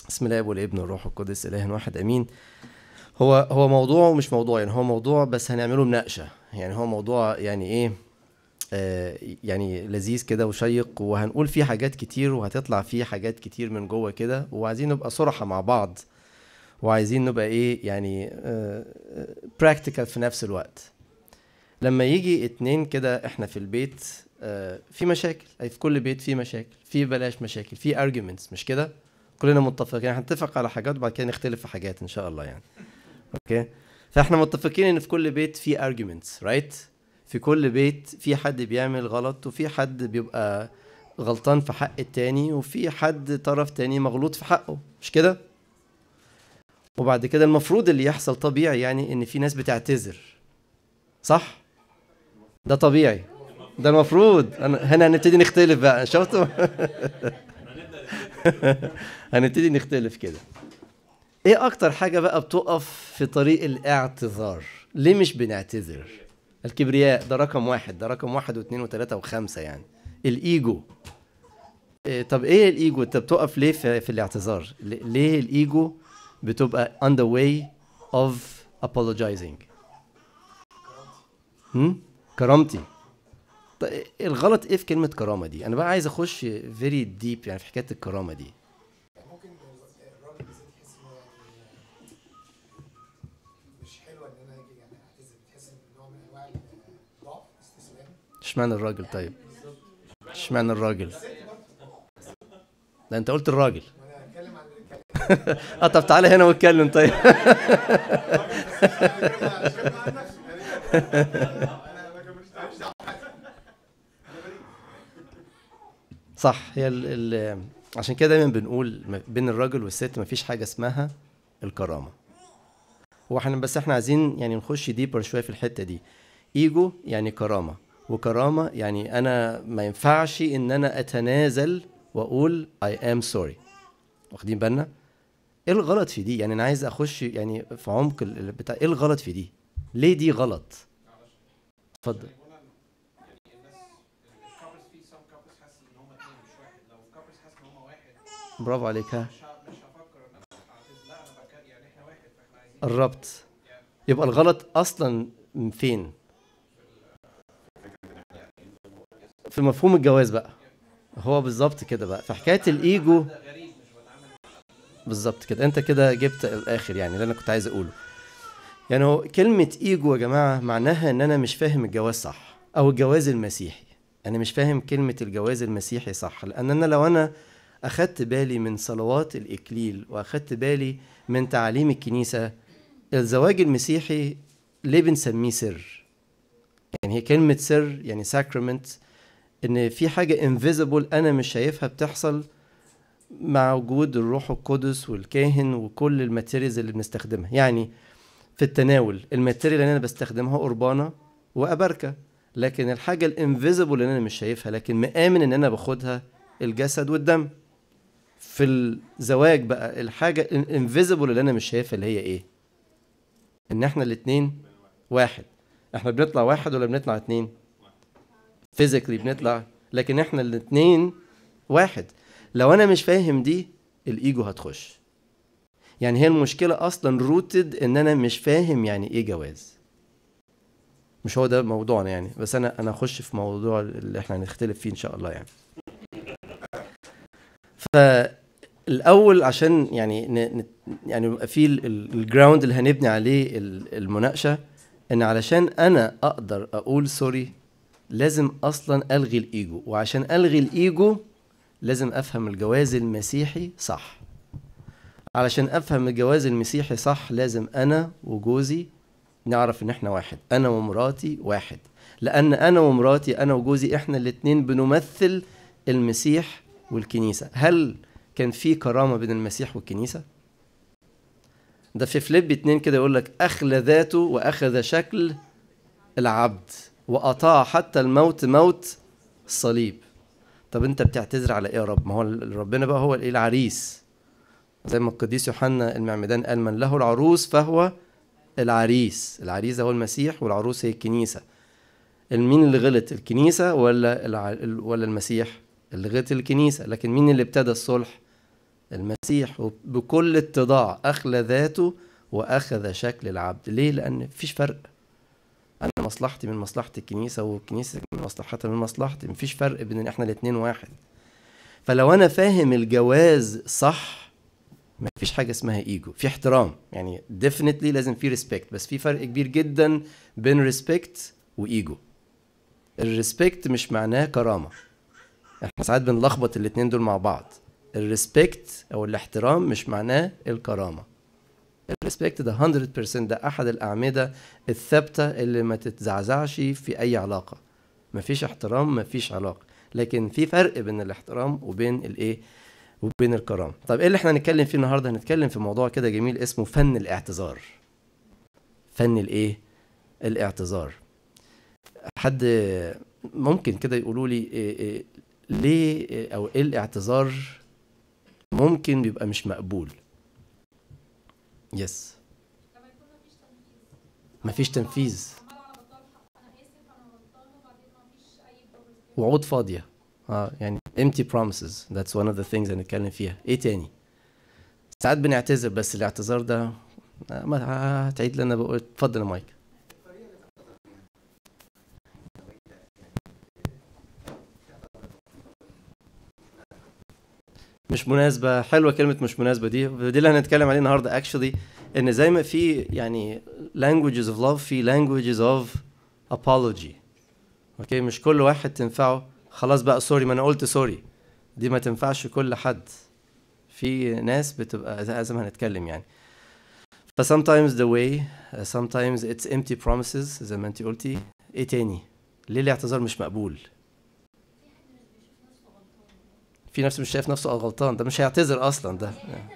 بسم الله والابن والروح القدس اله واحد امين هو هو موضوع مش موضوع يعني هو موضوع بس هنعمله مناقشه يعني هو موضوع يعني ايه آه يعني لذيذ كده وشيق وهنقول فيه حاجات كتير وهتطلع فيه حاجات كتير من جوه كده وعايزين نبقى صراحه مع بعض وعايزين نبقى ايه يعني براكتيكال في نفس الوقت لما يجي اتنين كده احنا في البيت آه في مشاكل اي في كل بيت في مشاكل في بلاش مشاكل في arguments مش كده كلنا متفقين هنتفق على حاجات وبعد كده نختلف في حاجات ان شاء الله يعني اوكي فاحنا متفقين ان في كل بيت في arguments رايت right? في كل بيت في حد بيعمل غلط وفي حد بيبقى غلطان في حق التاني وفي حد طرف تاني مغلوط في حقه مش كده وبعد كده المفروض اللي يحصل طبيعي يعني ان في ناس بتعتذر صح ده طبيعي ده المفروض أنا هنا هنبتدي نختلف بقى شفتوا هنبتدي نختلف كده ايه اكتر حاجة بقى بتقف في طريق الاعتذار ليه مش بنعتذر الكبرياء ده رقم واحد ده رقم واحد واثنين وثلاثة وخمسة يعني الايجو إيه طب ايه الايجو انت بتقف ليه في, في الاعتذار ليه الايجو بتبقى on the way of apologizing هم؟ كرامتي طيب الغلط ايه في كلمة كرامة دي؟ أنا بقى عايز أخش فيري ديب يعني في حكاية الكرامة دي. ممكن الراجل بالذات يحس ان هو يعني مش حلوه ان انا اجي يعني اعتذر بتحس ان نوع من انواع الضعف استسلام اشمعنى الراجل طيب؟ اشمعنى الراجل؟ ده أنت قلت الراجل. وانا اتكلم عن الرجاله اه طب تعالى هنا واتكلم طيب. صح هي ال ال عشان كده دايما بنقول ما- بين الراجل والست مفيش حاجه اسمها الكرامه هو احنا بس احنا عايزين يعني نخش ديبر شويه في الحته دي ايجو يعني كرامه وكرامه يعني انا ما ينفعش ان انا اتنازل واقول I am sorry واخدين بالنا ايه الغلط في دي يعني انا عايز اخش يعني في عمق ال- ال- بتاع ايه الغلط في دي ليه دي غلط اتفضل الكابلز في سام كابلز حاسس ان هم اتنين مش واحد لو كابلز حاسس ان هم واحد برافو عليك ها مش ه- مش هفكر ان انا اعتذر لا انا بتكلم يعني احنا واحد فاحنا عايزين قربت يبقى الغلط اصلا من فين في مفهوم الجواز بقى هو بالظبط كده بقى في حكايه الايجو ده غريب مش بتعامل بالظبط كده انت كده جبت الاخر يعني اللي انا كنت عايز اقوله يعني هو كلمة ايجو يا جماعة معناها ان انا مش فاهم الجواز صح او الجواز المسيحي انا مش فاهم كلمة الجواز المسيحي صح لان انا لو انا اخدت بالي من صلوات الاكليل واخدت بالي من تعاليم الكنيسة الزواج المسيحي ليه بنسميه سر يعني هي كلمة سر يعني ساكرمنت ان في حاجة انفيزبل انا مش شايفها بتحصل مع وجود الروح القدس والكاهن وكل الماتيريالز اللي بنستخدمها يعني في التناول الماتيريال اللي انا بستخدمها قربانه وابركه لكن الحاجه الانفيزبل اللي انا مش شايفها لكن مآمن ان انا باخدها الجسد والدم في الزواج بقى الحاجه الانفيزبل اللي انا مش شايفها اللي هي ايه ان احنا الاتنين واحد احنا بنطلع واحد ولا بنطلع اتنين فيزيكلي بنطلع لكن احنا الاتنين واحد لو انا مش فاهم دي الايجو هتخش يعني هي المشكله اصلا روتد ان انا مش فاهم يعني ايه جواز مش هو ده موضوعنا يعني بس انا انا اخش في موضوع اللي احنا هنختلف فيه ان شاء الله يعني فالاول عشان يعني ن... ن- يعني يبقى في الجراوند اللي هنبني عليه ال- المناقشه ان علشان انا اقدر اقول سوري لازم اصلا الغي الايجو وعشان الغي الايجو لازم افهم الجواز المسيحي صح علشان افهم الجواز المسيحي صح لازم انا وجوزي نعرف ان احنا واحد انا ومراتي واحد لان انا ومراتي انا وجوزي احنا الاتنين بنمثل المسيح والكنيسه هل كان في كرامه بين المسيح والكنيسه ده في فليب اتنين كده يقول لك اخلى ذاته واخذ شكل العبد واطاع حتى الموت موت الصليب طب انت بتعتذر على ايه يا رب ما هو ربنا بقى هو الايه العريس زي ما القديس يوحنا المعمدان قال من له العروس فهو العريس العريس هو المسيح والعروس هي الكنيسة مين اللي غلط الكنيسة ولا الع... ولا المسيح اللي غلط الكنيسة لكن مين اللي ابتدى الصلح المسيح بكل اتضاع اخلى ذاته واخذ شكل العبد ليه لان مفيش فرق انا مصلحتي من مصلحه الكنيسه والكنيسه من مصلحتها من مصلحتي مفيش فرق بين ان احنا الاتنين واحد فلو انا فاهم الجواز صح مفيش حاجه اسمها ايجو في احترام يعني ديفينتلي لازم في ريسبكت بس في فرق كبير جدا بين ريسبكت وايجو الريسبكت مش معناه كرامه احنا ساعات بنلخبط الاتنين دول مع بعض الريسبكت او الاحترام مش معناه الكرامه الريسبكت ده 100% ده احد الاعمده الثابته اللي ما تتزعزعش في اي علاقه مفيش احترام مفيش علاقه لكن في فرق بين الاحترام وبين الايه وبين الكرامه طب ايه اللي احنا هنتكلم فيه النهارده هنتكلم في موضوع كده جميل اسمه فن الاعتذار فن الايه الاعتذار حد ممكن كده يقولوا لي إيه إيه ليه إيه او ايه الاعتذار ممكن بيبقى مش مقبول يس لما يكون مفيش تنفيذ مفيش تنفيذ عمال على بطال حق انا اسف انا غلطان وبعدين مفيش اي بروجرس وعود فاضية اه يعني empty promises that's one of the things هنتكلم فيها ايه تاني ساعات بنعتذر بس الاعتذار ده آه، ما هتعيد لنا بقول اتفضل يا مايك مش مناسبة حلوة كلمة مش مناسبة دي دي اللي هنتكلم عليه النهاردة actually ان زي ما في يعني languages of love في languages of apology اوكي مش كل واحد تنفعه خلاص بقى سوري ما انا قلت سوري دي ما تنفعش كل حد في ناس بتبقى زي زي ما هنتكلم يعني ف sometimes the way uh, sometimes it's empty promises زي ما انت قلتي ايه تاني ليه الاعتذار مش مقبول في نفس مش شايف نفسه غلطان ده مش هيعتذر اصلا ده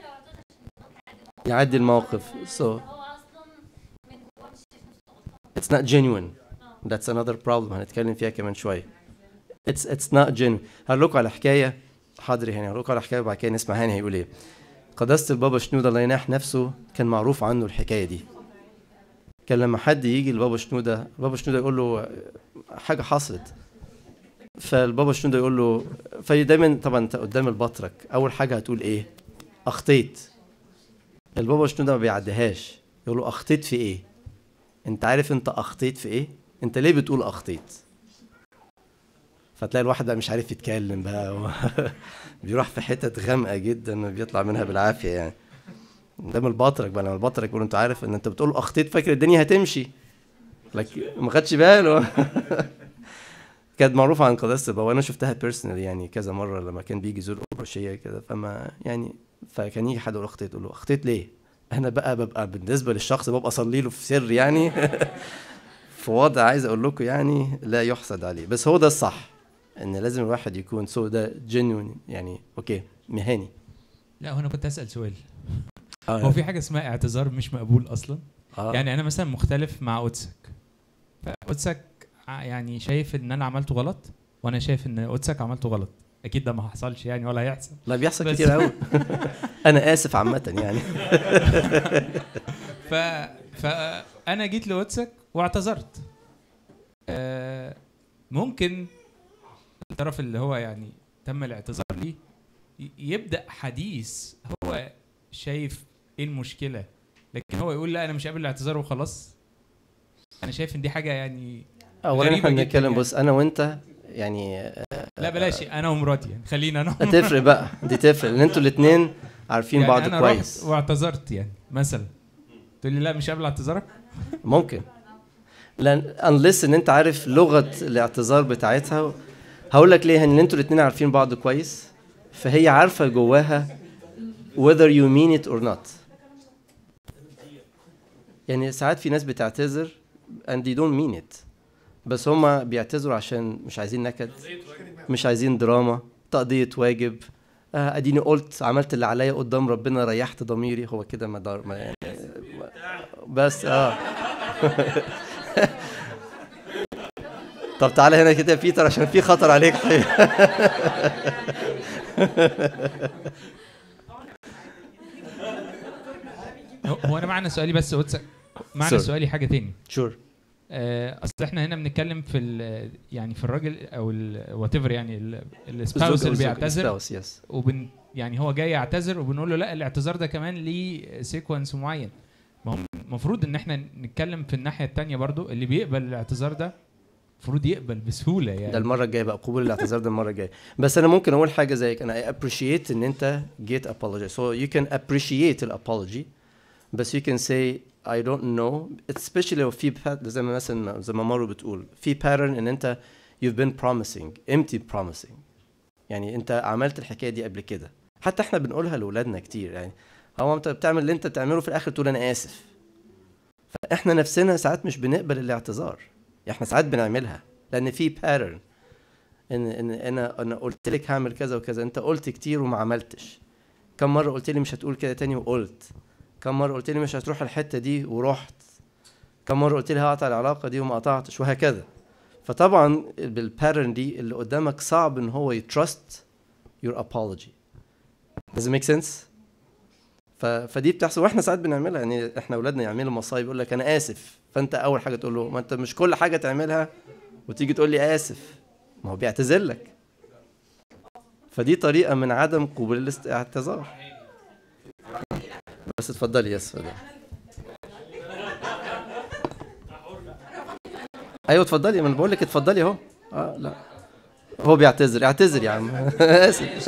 يعدي الموقف so هو اصلا من جواه مش شايف نفسه غلطان it's not genuine that's another problem هنتكلم فيها كمان شويه it's it's not genuine هقول لكم على حكايه حاضر هاني هقول لكم على حكايه وبعد كده نسمع هاني هيقول ايه قداسه البابا شنوده الله يناح نفسه كان معروف عنه الحكايه دي كان لما حد يجي لبابا شنوده البابا شنوده يقول له حاجه حصلت فالبابا شنوده يقول له فدايما طبعا انت قدام البطرك اول حاجه هتقول ايه اخطيت البابا شنوده ما بيعديهاش يقول له اخطيت في ايه انت عارف انت اخطيت في ايه انت ليه بتقول اخطيت فتلاقي الواحد بقى مش عارف يتكلم بقى و... بيروح في حتت غامقه جدا بيطلع منها بالعافيه يعني قدام البطرك بقى لما البطرك يقول انت عارف ان انت بتقول اخطيت فاكر الدنيا هتمشي لكن ما خدش باله كانت معروفه عن قداسه البابا وانا شفتها بيرسونال يعني كذا مره لما كان بيجي يزور الأبرشية كده فما يعني فكان يجي حد يقول اخطيت يقول له اخطيت ليه؟ انا بقى ببقى بالنسبه للشخص ببقى اصلي له في سر يعني في وضع عايز اقول لكم يعني لا يحسد عليه بس هو ده الصح ان لازم الواحد يكون سو ده جينيون يعني اوكي مهني لا هو انا كنت اسال سؤال آه. هو في حاجه اسمها اعتذار مش مقبول اصلا آه. يعني انا مثلا مختلف مع قدسك فقدسك ع- يعني شايف ان انا عملته غلط وانا شايف ان قدسك عملته غلط اكيد ده ما حصلش يعني ولا هيحصل لا بيحصل بس- كتير قوي انا اسف عامه يعني ف فانا جيت لقدسك واعتذرت آه، ممكن الطرف اللي هو يعني تم الاعتذار ليه ي- يبدا حديث هو شايف ايه المشكله لكن هو يقول لا انا مش قابل الاعتذار وخلاص انا شايف ان دي حاجه يعني اولا غريبة احنا جداً بنتكلم يعني. بص انا وانت يعني لا بلاش انا ومراتي يعني خلينا انا هتفرق بقى دي تفرق لان انتوا الاثنين عارفين يعني بعض انا كويس رحت واعتذرت يعني مثلا تقول لي لا مش قابل اعتذارك ممكن لان unless ان انت عارف لغه الاعتذار بتاعتها هقول لك ليه ان انتوا الاثنين عارفين بعض كويس فهي عارفه جواها whether you mean it or not يعني ساعات في ناس بتعتذر and they don't mean it بس هما بيعتذروا عشان مش عايزين نكد مش عايزين دراما تقضية واجب آه، اديني قلت عملت اللي عليا قدام ربنا ريحت ضميري هو كده ما دار ما يعني بس اه طب تعالى هنا كده يا بيتر عشان في خطر عليك هو هو انا معنى سؤالي بس قدسك معنى Sorry. سؤالي حاجه تاني شور آه، اصل احنا هنا بنتكلم في ال- يعني في الراجل او وات ايفر يعني السباوس الزوج اللي أو الزوج- بيعتذر spouse، yes. وبن يعني هو جاي يعتذر وبنقول له لا الاعتذار ده كمان ليه سيكونس معين ما هو المفروض ان احنا نتكلم في الناحيه التانية برضو اللي بيقبل الاعتذار ده المفروض يقبل بسهوله ده يعني المره الجايه بقى قبول الاعتذار ده المره الجايه بس انا ممكن اقول حاجه زيك انا I appreciate ان انت get apology so you can appreciate الابولوجي بس you can say I don't know especially لو في pat- زي ما مثلا زي ما مارو بتقول في pattern ان انت you've been promising empty promising يعني انت عملت الحكايه دي قبل كده حتى احنا بنقولها لاولادنا كتير يعني هو انت بتعمل اللي انت بتعمله في الاخر تقول انا اسف فاحنا نفسنا ساعات مش بنقبل الاعتذار احنا ساعات بنعملها لان في باترن ان ان انا انا قلت لك هعمل كذا وكذا انت قلت كتير وما عملتش كم مره قلت لي مش هتقول كده تاني وقلت كم مره قلت لي مش هتروح الحته دي ورحت كم مره قلت لي هقطع العلاقه دي وما قطعتش وهكذا فطبعا بالباترن دي اللي قدامك صعب ان هو يترست your apology does it make sense ف... فدي بتحصل واحنا ساعات بنعملها يعني احنا اولادنا يعملوا مصايب يقول لك انا اسف فانت اول حاجه تقول له ما انت مش كل حاجه تعملها وتيجي تقول لي اسف ما هو بيعتذر لك فدي طريقه من عدم قبول الاعتذار بس اتفضلي يس اتفضلي ايوه اتفضلي ما انا بقول لك اتفضلي اهو اه لا هو بيعتذر اعتذر يا عم اسف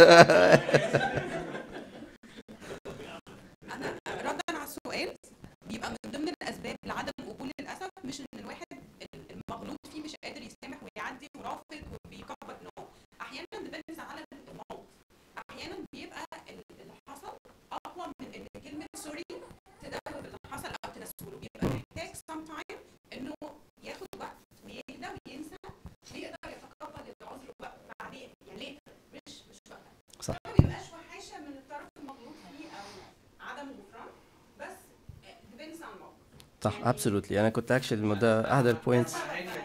ردا على السؤال بيبقى من ضمن الاسباب لعدم قبول للاسف مش ان الواحد المغلوط فيه مش قادر يسامح ويعدي ورافض وبيكبر نو احيانا ديبندز على الموقف احيانا بيبقى اللي حصل اقوى من ان كلمه سوري تداوي اللي حصل او تنسوله بيبقى محتاج سم تايم انه ياخد وقت ويهدى وينسى ويقدر يتقبل العذر بقى بعدين يعني ليه مش مش وقت صح. ما بيبقاش وحاشه من الطرف المغلوط فيه او عدم غفران بس depends on الموقف صح ابسولوتلي انا كنت اكشلي ده احد البوينتس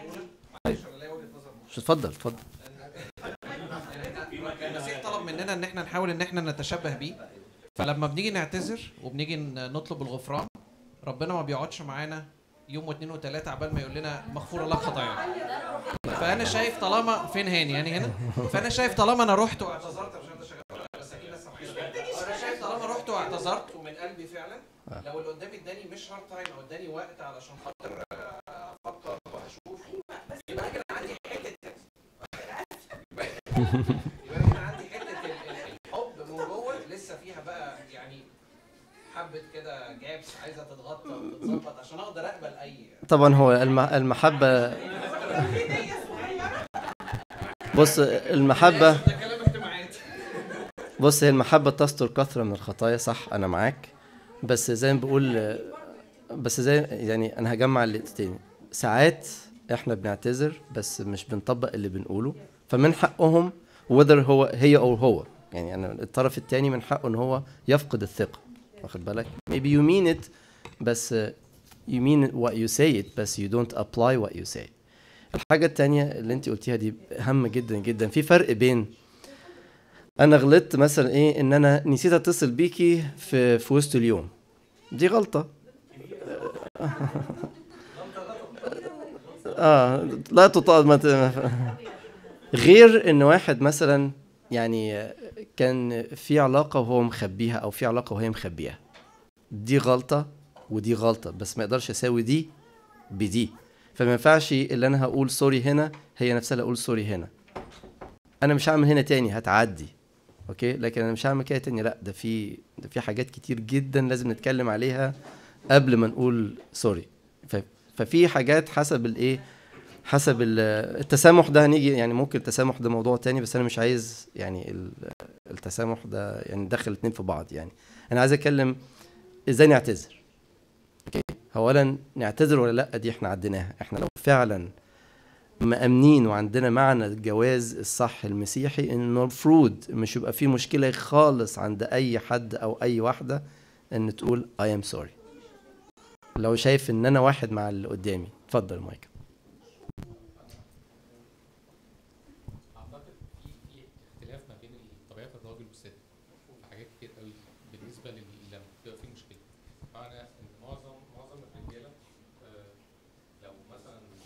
مش اتفضل اتفضل المسيح طلب مننا ان احنا نحاول ان احنا نتشبه بيه فلما بنيجي نعتذر وبنيجي ن- نطلب الغفران ربنا ما بيقعدش معانا يوم واثنين وثلاثة عبال ما يقول لنا مغفورة لك خطاياك فأنا شايف طالما فين هاني يعني هنا فأنا شايف طالما أنا رحت واعتذرت عشان ده شغال بس أكيد لسه معايا. أنا شايف طالما رحت واعتذرت ومن قلبي فعلا لو اللي قدامي اداني مش هارد تايم أو اداني وقت علشان خاطر آه، أفكر وأشوف يبقى أنا كان عندي حتة يبقى أنا كان عندي حتة ال- ال- الحب من جوه لسه فيها بقى يعني حبة كده جابس عايزة تتغطى وتتظبط عشان أقدر أقبل أي طبعا هو الم- المحبه بص المحبه ده كلام اجتماعات بص هي المحبة تستر كثرة من الخطايا صح أنا معاك بس زي ما بقول بس زي يعني أنا هجمع التاني ساعات إحنا بنعتذر بس مش بنطبق اللي بنقوله فمن حقهم whether هو هي أو هو يعني أنا الطرف التاني من حقه إن هو يفقد الثقة واخد بالك maybe you mean it بس you mean what you say it بس you don't apply what you say الحاجة التانية اللي انت قلتيها دي هامة جدا جدا في فرق بين انا غلطت مثلا ايه ان انا نسيت اتصل بيكي في في وسط اليوم دي غلطه اه لا تطال ما ت- غير ان واحد مثلا يعني كان في علاقه وهو مخبيها او في علاقه وهي مخبيها دي غلطه ودي غلطه بس ما يقدرش اساوي دي بدي فما ينفعش اللي انا هقول سوري هنا هي نفسها اللي اقول سوري هنا انا مش هعمل هنا تاني هتعدي اوكي لكن انا مش هعمل كده تاني لا ده في ده في حاجات كتير جدا لازم نتكلم عليها قبل ما نقول سوري ف- ففي حاجات حسب الايه حسب ال- التسامح ده هنيجي يعني ممكن التسامح ده موضوع تاني بس انا مش عايز يعني ال- التسامح ده يعني ندخل الاتنين في بعض يعني انا عايز اتكلم ازاي نعتذر اوكي اولا نعتذر ولا لا دي احنا عديناها احنا لو فعلا مأمنين وعندنا معنى الجواز الصح المسيحي ان المفروض مش يبقى في مشكله خالص عند اي حد او اي واحده ان تقول I am sorry لو شايف ان انا واحد مع اللي قدامي اتفضل مايكل اعتقد في في اختلاف ما بين طبيعه الراجل والست في حاجات كتير قوي بالنسبه لل- لما بتبقى في مشكله معنى ان معظم معظم الرجاله آه، لو مثلا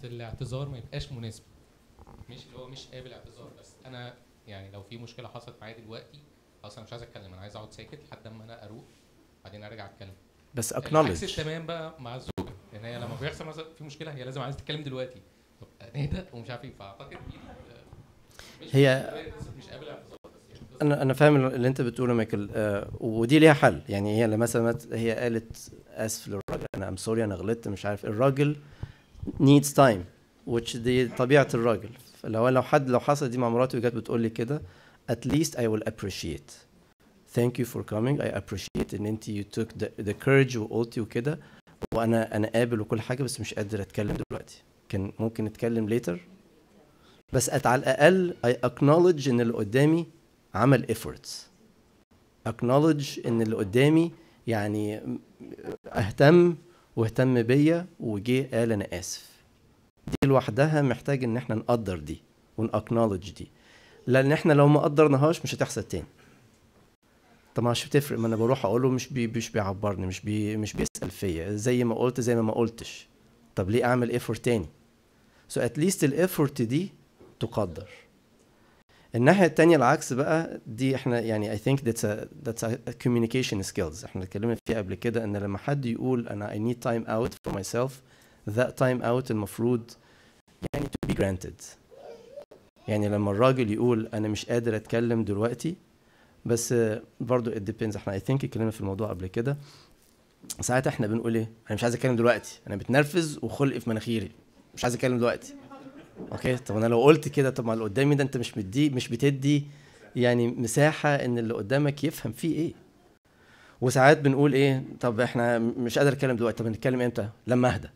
الاعتذار ما يبقاش مناسب مش اللي هو مش قابل اعتذار بس انا يعني لو في مشكله حصلت معايا دلوقتي خلاص انا مش عايز اتكلم انا عايز اقعد ساكت لحد اما انا اروق بعدين ارجع اتكلم بس العكس acknowledge تمام بقى مع الزوجه لان هي لما بيحصل مثلا في مشكله هي لازم عايزه تتكلم دلوقتي طب نهدى ومش عارف ايه فاعتقد دي آه، مش هي- مش قابل اعتذار بس يعني انا انا فاهم اللي انت بتقوله يا مايكل آه ودي ليها حل يعني هي لما مثلا مت- هي قالت اسف للراجل انا ام سوري انا غلطت مش عارف الراجل needs time which دي طبيعه الراجل فلو لو حد لو حصل دي مع مراتي وجت بتقول لي كده at least I will appreciate thank you for coming I appreciate ان انت you took the, the courage وقلتي وكده وانا انا قابل وكل حاجه بس مش قادر اتكلم دلوقتي كان ممكن نتكلم later بس at على الاقل I acknowledge ان اللي قدامي عمل efforts acknowledge ان اللي قدامي يعني اهتم واهتم بيا وجه قال انا اسف دي لوحدها محتاج ان احنا نقدر دي ونأكنولج دي لان احنا لو ما قدرناهاش مش هتحصل تاني طب ما مش بتفرق ما انا بروح اقول له مش بي مش بيعبرني مش بي مش بيسأل فيا زي ما قلت زي ما ما قلتش طب ليه اعمل ايفورت تاني سو ات ليست الايفورت دي تقدر الناحيه التانية العكس بقى دي احنا يعني I think that's a that's a communication skills احنا اتكلمنا فيها قبل كده ان لما حد يقول انا I need time out for myself that time out المفروض يعني to be granted يعني لما الراجل يقول انا مش قادر اتكلم دلوقتي بس آه، برضو it depends احنا I think اتكلمنا في الموضوع قبل كده ساعات احنا بنقول ايه انا مش عايز اتكلم دلوقتي انا بتنرفز وخلقي في مناخيري مش عايز اتكلم دلوقتي اوكي طب انا لو قلت كده طب ما اللي قدامي ده انت مش مدي مش بتدي يعني مساحه ان اللي قدامك يفهم فيه ايه وساعات بنقول ايه طب احنا مش قادر اتكلم دلوقتي طب نتكلم امتى لما اهدى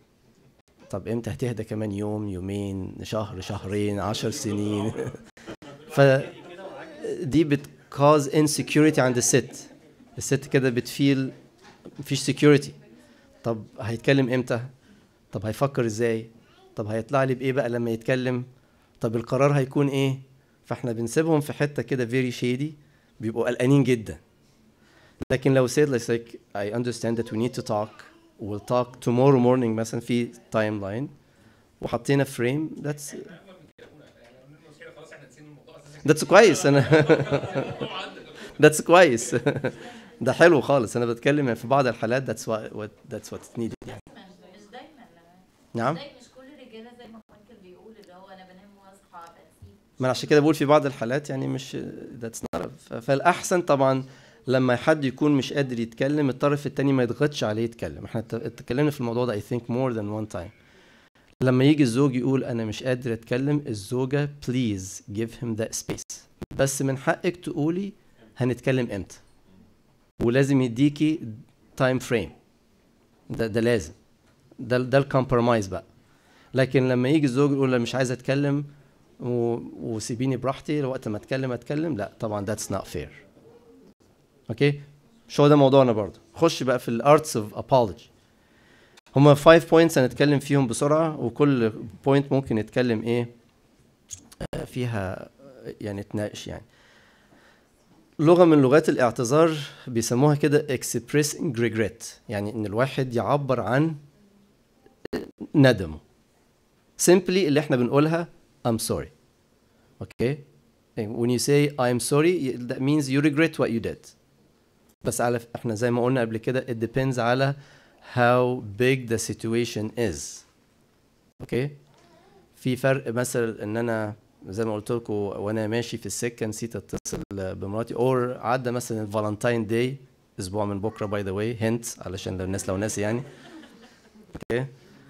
طب امتى هتهدى كمان يوم يومين شهر شهرين عشر سنين ف دي بتكاز insecurity عند الست الست كده بتفيل مفيش security طب هيتكلم امتى طب هيفكر ازاي طب هيطلع لي بايه بقى لما يتكلم طب القرار هيكون ايه فاحنا بنسيبهم في حته كده very shady بيبقوا قلقانين جدا لكن لو said like, like I understand that we need to talk we'll talk tomorrow morning مثلا في تايم لاين وحطينا فريم that's that's كويس انا that's كويس ده حلو خالص انا بتكلم في بعض الحالات that's what, what that's what's needed يعني مش دايما نعم مش دايما مش كل الرجاله زي ما مايكل بيقول اللي هو انا بنام واصحى بسيب ما انا عشان كده بقول في بعض الحالات يعني مش that's not a- فالاحسن طبعا لما حد يكون مش قادر يتكلم الطرف التاني ما يضغطش عليه يتكلم احنا ات- اتكلمنا في الموضوع ده I think more than one time لما يجي الزوج يقول انا مش قادر اتكلم الزوجة please give him that space بس من حقك تقولي هنتكلم امتى ولازم يديكي تايم فريم ده ده لازم ده ده الكومبرومايز بقى لكن لما يجي الزوج يقول انا مش عايز اتكلم و... وسيبيني براحتي وقت ما اتكلم اتكلم لا طبعا that's not fair اوكي مش هو ده موضوعنا برضه خش بقى في الارتس اوف apology هما 5 بوينتس هنتكلم فيهم بسرعه وكل بوينت ممكن نتكلم ايه آه، فيها آه، يعني نتناقش يعني لغه من لغات الاعتذار بيسموها كده expressing regret يعني ان الواحد يعبر عن ندمه simply اللي احنا بنقولها I'm sorry okay when you say I'm sorry that means you regret what you did بس على احنا زي ما قلنا قبل كده it depends على how big the situation is اوكي في فرق مثلا ان انا زي ما قلت لكم وانا ماشي في السكه نسيت اتصل بمراتي او عدى مثلا الفالنتاين داي اسبوع من بكره باي ذا واي هنت علشان لو الناس لو ناسي يعني اوكي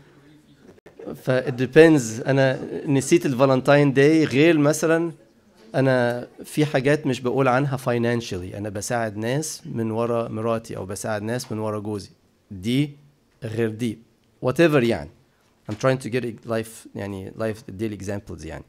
ف it depends انا نسيت الفالنتاين داي غير مثلا انا في حاجات مش بقول عنها financially انا بساعد ناس من ورا مراتي او بساعد ناس من ورا جوزي دي غير دي whatever يعني I'm trying to get life يعني life daily examples يعني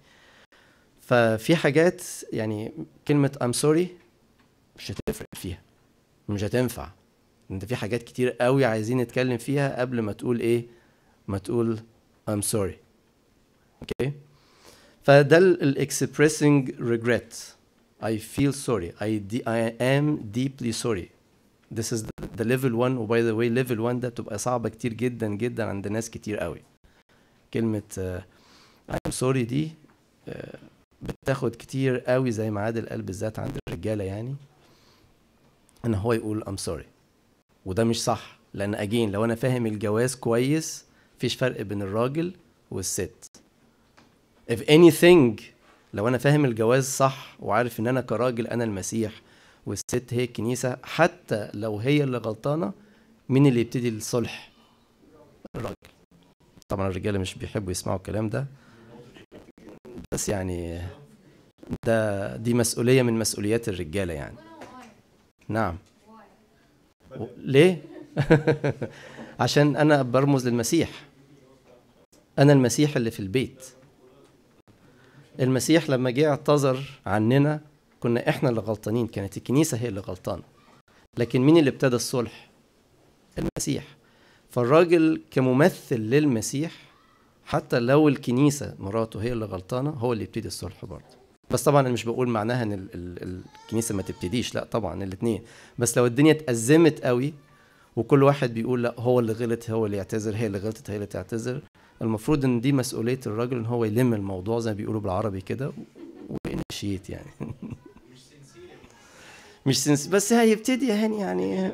ففي حاجات يعني كلمة I'm sorry مش هتفرق فيها مش هتنفع انت في حاجات كتير قوي عايزين نتكلم فيها قبل ما تقول ايه ما تقول I'm sorry اوكي فده ال expressing regret I feel sorry I, de- I am deeply sorry This is the, the level 1 وباي ذا way level 1 ده بتبقى صعبة كتير جدا جدا عند ناس كتير قوي كلمه آه I'm sorry دي آه بتاخد كتير قوي زي ما عادل قال بالذات عند الرجاله يعني ان هو يقول I'm sorry وده مش صح لان اجين لو انا فاهم الجواز كويس مفيش فرق بين الراجل والست if anything لو انا فاهم الجواز صح وعارف ان انا كراجل انا المسيح والست هي الكنيسه حتى لو هي اللي غلطانه مين اللي يبتدي الصلح الراجل طبعا الرجاله مش بيحبوا يسمعوا الكلام ده بس يعني ده دي مسؤوليه من مسؤوليات الرجاله يعني نعم و- ليه عشان انا برمز للمسيح انا المسيح اللي في البيت المسيح لما جه اعتذر عننا كنا احنا اللي غلطانين كانت الكنيسه هي اللي غلطانه لكن مين اللي ابتدى الصلح المسيح فالراجل كممثل للمسيح حتى لو الكنيسه مراته هي اللي غلطانه هو اللي يبتدي الصلح برضه بس طبعا انا مش بقول معناها ان ال- ال- الكنيسه ما تبتديش لا طبعا الاثنين بس لو الدنيا اتأزمت قوي وكل واحد بيقول لا هو اللي غلط هو اللي يعتذر هي اللي غلطت هي اللي تعتذر المفروض ان دي مسؤوليه الراجل ان هو يلم الموضوع زي ما بيقولوا بالعربي كده وينشيت يعني مش سنس بس هيبتدي يعني يعني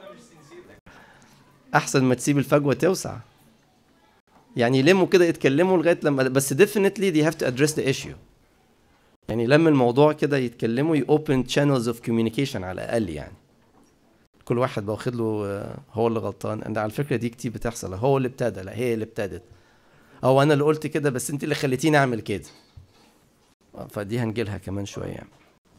احسن ما تسيب الفجوه توسع يعني يلموا كده يتكلموا لغايه لما بس definitely they have to address the issue يعني لما الموضوع كده يتكلموا ي open channels of communication على الاقل يعني كل واحد بقى واخد له آه، هو اللي غلطان انا على فكره دي كتير بتحصل هو اللي ابتدى لا هي اللي ابتدت او انا اللي قلت كده بس انت اللي خليتيني اعمل كده آه، فدي هنجيلها كمان شويه يعني.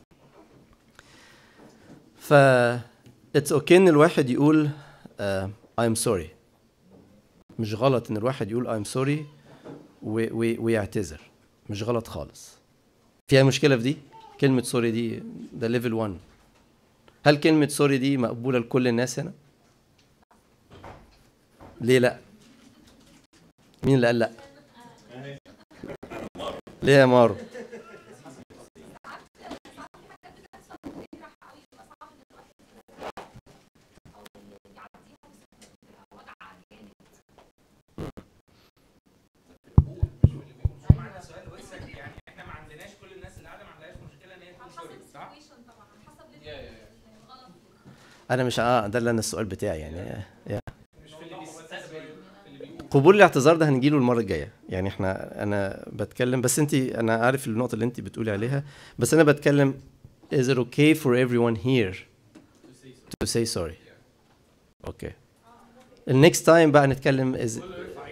ف اتس اوكي ان الواحد يقول آه I'm sorry مش غلط ان الواحد يقول I'm sorry و- و- ويعتذر مش غلط خالص فيها مشكله في دي كلمه سوري دي ده ليفل 1 هل كلمه سوري دي مقبوله لكل الناس هنا ليه لا مين اللي قال لا ليه يا مارو معنا سؤال وسك يعني احنا ما عندناش كل الناس اللي قاعده ما عندهاش مشكله ان هي تقول سوري صح؟ طبعا حسب الغلط انا مش اه ده اللي انا السؤال بتاعي يعني يا. مش في اللي بيستقبل في اللي بيقول قبول الاعتذار ده هنجيله المره الجايه يعني احنا انا بتكلم بس انت انا عارف النقطه اللي انت بتقولي عليها بس انا بتكلم is it okay for everyone here to say sorry اوكي النكست تايم بقى نتكلم is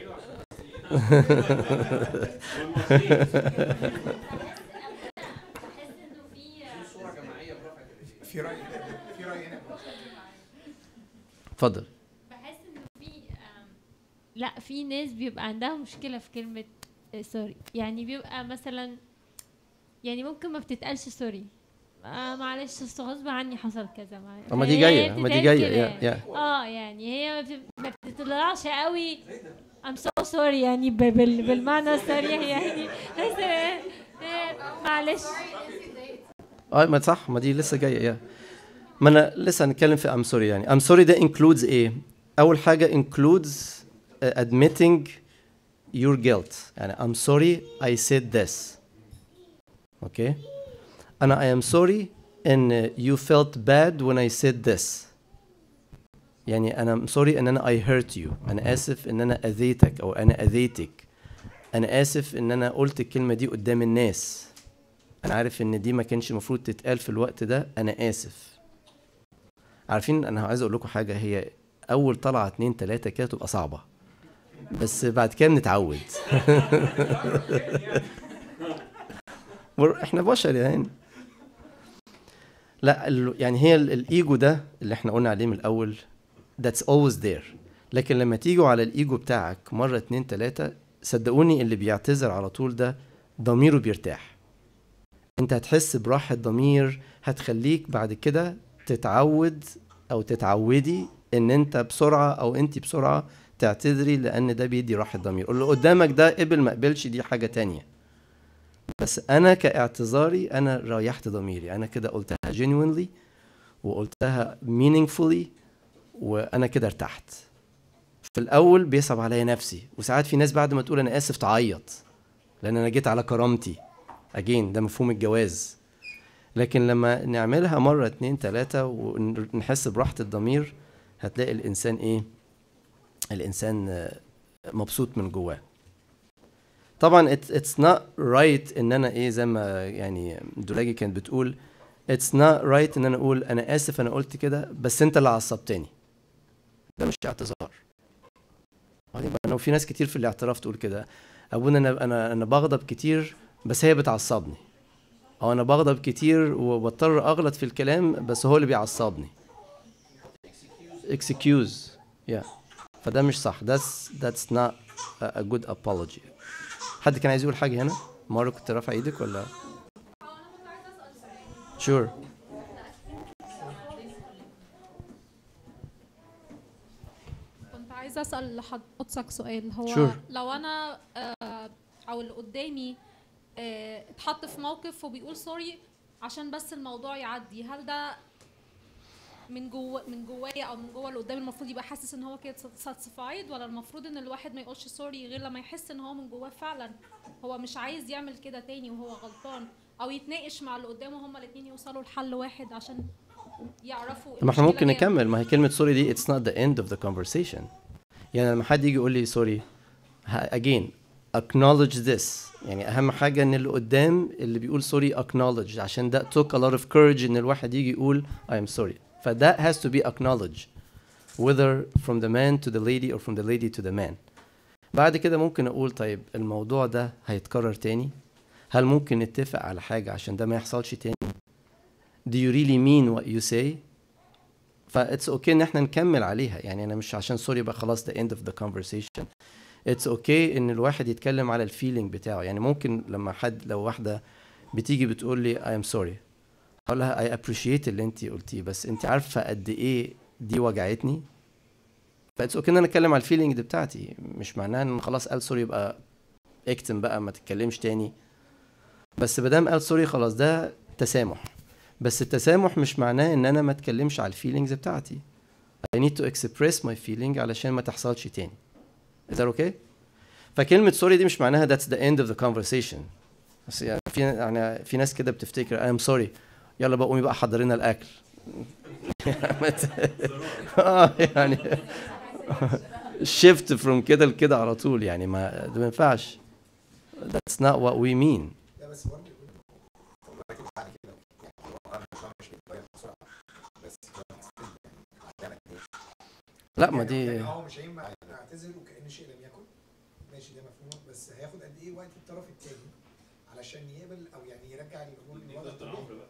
بحس انه في في راي في راي هنا اتفضل بحس انه في آم، لا في ناس بيبقى عندها مشكله في كلمه آه، سوري يعني بيبقى مثلا يعني ممكن ما بتتقالش سوري آه معلش أصل غصب عني حصل كذا معلش طب ما دي هي جايه ما دي بتتقال جايه كده يا يعني. يا اه يعني هي ما بت- ما بتطلعش قوي I'm so sorry يعني ب- بال- بالمعنى الصريح يعني بس آه، آه، معلش اه ما صح ما دي لسه جايه يا ما انا لسه هنتكلم في ام سوري يعني ام سوري ده includes ايه اول حاجه includes uh, admitting your guilt يعني I'm sorry I said this اوكي انا I am sorry ان you felt bad when I said this يعني انا I'm sorry ان انا I hurt you انا اسف ان انا اذيتك او انا اذيتك انا اسف ان انا قلت الكلمه دي قدام الناس انا عارف ان دي ما كانش المفروض تتقال في الوقت ده انا اسف عارفين انا عايز اقول لكم حاجه هي اول طلعه اتنين تلاته كده تبقى صعبه بس بعد كده بنتعود ور- احنا بشر يعني لا ال- يعني هي ال- الايجو ده اللي احنا قلنا عليه من الاول that's always there لكن لما تيجوا على الايجو بتاعك مره اتنين تلاته صدقوني اللي بيعتذر على طول ده ضميره بيرتاح انت هتحس براحة ضمير هتخليك بعد كده تتعود او تتعودي ان انت بسرعة او انت بسرعة تعتذري لان ده بيدي راحة ضمير اللي قدامك ده قبل ما قبلش دي حاجة تانية بس انا كاعتذاري انا ريحت ضميري انا كده قلتها genuinely وقلتها meaningfully وانا كده ارتحت في الاول بيصعب عليا نفسي وساعات في ناس بعد ما تقول انا اسف تعيط لان انا جيت على كرامتي اجين ده مفهوم الجواز لكن لما نعملها مرة اتنين تلاتة ونحس براحة الضمير هتلاقي الإنسان إيه؟ الإنسان آه، مبسوط من جواه. طبعا it, it's not right إن أنا إيه زي ما يعني دولاجي كانت بتقول it's not right إن أنا أقول أنا آسف أنا قلت كده بس أنت اللي عصبتني. ده مش اعتذار. واخدين بالنا؟ وفي ناس كتير في الاعتراف تقول كده أبونا أنا أنا أنا بغضب كتير بس هي بتعصبني. او انا بغضب كتير وبضطر اغلط في الكلام بس هو اللي بيعصبني excuse yeah فده مش صح that's that's not a, a good apology حد كان عايز يقول حاجه هنا مره كنت رافع ايدك ولا sure كنت عايزه اسال حضرتك سؤال هو Sure. لو انا آه، او اللي قدامي آه، اتحط في موقف وبيقول سوري عشان بس الموضوع يعدي هل ده من جوه من جوايا او من جوه اللي قدامي المفروض يبقى حاسس ان هو كده ساتسفايد ولا المفروض ان الواحد ما يقولش سوري غير لما يحس ان هو من جواه فعلا هو مش عايز يعمل كده تاني وهو غلطان او يتناقش مع اللي قدامه هما الاثنين يوصلوا لحل واحد عشان يعرفوا ما احنا المشكلة ممكن جاية نكمل ما هي كلمه سوري دي it's not the end of the conversation يعني لما حد يجي يقول لي سوري again acknowledge this يعني اهم حاجه ان اللي قدام اللي بيقول سوري acknowledge عشان ده took a lot of courage ان الواحد يجي يقول I am sorry فده has to be acknowledged whether from the man to the lady or from the lady to the man بعد كده ممكن اقول طيب الموضوع ده هيتكرر تاني هل ممكن نتفق على حاجه عشان ده ما يحصلش تاني do you really mean what you say فاتس اوكي ان احنا نكمل عليها يعني انا مش عشان سوري يبقى خلاص the end of the conversation اتس اوكي okay ان الواحد يتكلم على الفيلينج بتاعه يعني ممكن لما حد لو واحده بتيجي بتقول لي I am sorry اقول لها I appreciate اللي انت قلتيه بس انت عارفه قد ايه دي وجعتني فاتس اوكي ان انا اتكلم على الفيلينج دي بتاعتي مش معناها ان خلاص قال سوري يبقى اكتم بقى ما تتكلمش تاني بس مادام قال سوري خلاص ده تسامح بس التسامح مش معناه ان انا ما اتكلمش على الفيلينجز بتاعتي I need to express my feeling علشان ما تحصلش تاني Is that okay؟ فكلمة سوري دي مش معناها that's the end of the conversation بس يعني في يعني في ناس كده بتفتكر I'm sorry يلا بقى قومي بقى حضري لنا الأكل اه يعني shift from كده لكده على طول يعني ما ده ما ينفعش that's not what we mean لا بس برضه يقول على كده يعني هو انا مش بيتغير بسرعه بس يعني لا ما دي يعني هو مش هينفع اعتذر وكأن شيء لم يكن ماشي ده مفهوم بس هياخد قد ايه وقت الطرف الثاني علشان يقبل او يعني يرجع الامور للوضع الطبيعي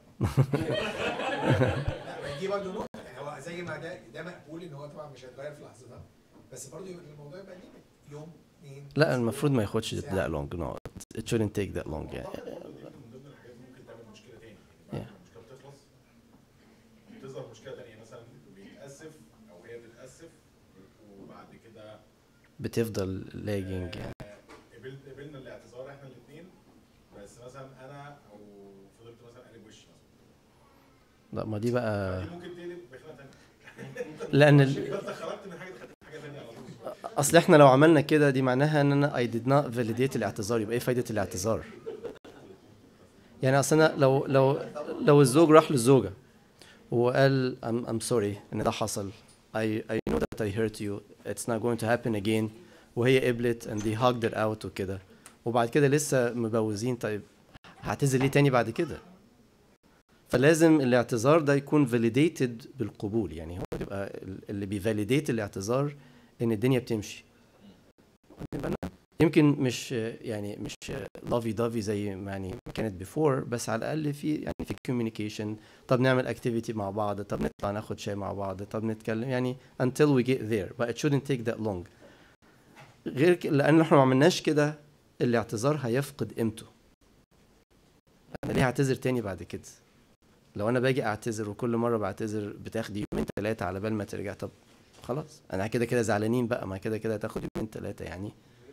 لا ما دي برضه نقطه يعني هو زي ما ده ده مقبول ان هو طبعا مش هيتغير في لحظتها بس برضه الموضوع يبقى ليميت يوم اثنين لا المفروض ما ياخدش that long no it shouldn't take that long يعني من ضمن الحاجات ممكن تعمل مشكله تاني Yeah. يعني المشكله بتخلص تظهر مشكله تانيه مثلا بيتاسف او هي بتتاسف وبعد كده بتفضل لاجنج يعني قبل- قبلنا الاعتذار احنا الاثنين بس مثلا انا او فضلت مثلا قالب وشي مثلا لا ما دي بقى دي ممكن تقلب بخناقه تانيه لأن ال- فانت خرجت من حاجه دخلت في حاجه تانيه على طول اصل احنا لو عملنا كده دي معناها ان انا I did not validate الاعتذار يبقى ايه فايدة الاعتذار يعني اصل انا لو لو لو الزوج راح للزوجة وقال I'm, I'm sorry ان ده حصل I, I know that I hurt you it's not going to happen again وهي قبلت and they hugged it out وكده وبعد كده لسه مبوزين طيب هعتذر ليه تاني بعد كده فلازم الاعتذار ده يكون validated بالقبول يعني هو يبقى ال- اللي بيفاليديت الاعتذار ان الدنيا بتمشي يبقى أنا يمكن مش يعني مش لافي دافي زي ما يعني كانت بيفور بس على الاقل في يعني في كوميونيكيشن طب نعمل اكتيفيتي مع بعض طب نطلع ناخد شاي مع بعض طب نتكلم يعني until we get there but it shouldn't take that long غير ك- لان احنا ما عملناش كده الاعتذار هيفقد قيمته انا ليه هعتذر تاني بعد كده لو انا باجي اعتذر وكل مره بعتذر بتاخدي يومين ثلاثه على بال ما ترجع طب خلاص انا كده كده زعلانين بقى ما كده كده هتاخد يومين ثلاثه يعني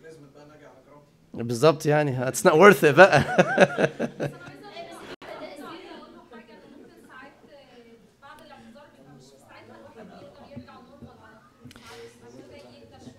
بالظبط يعني اتس نوت ورث بقى بعد الاعتذار بيبقى مش ساعتها الواحد بيقدر يرجع نورمال معلش زي تشويق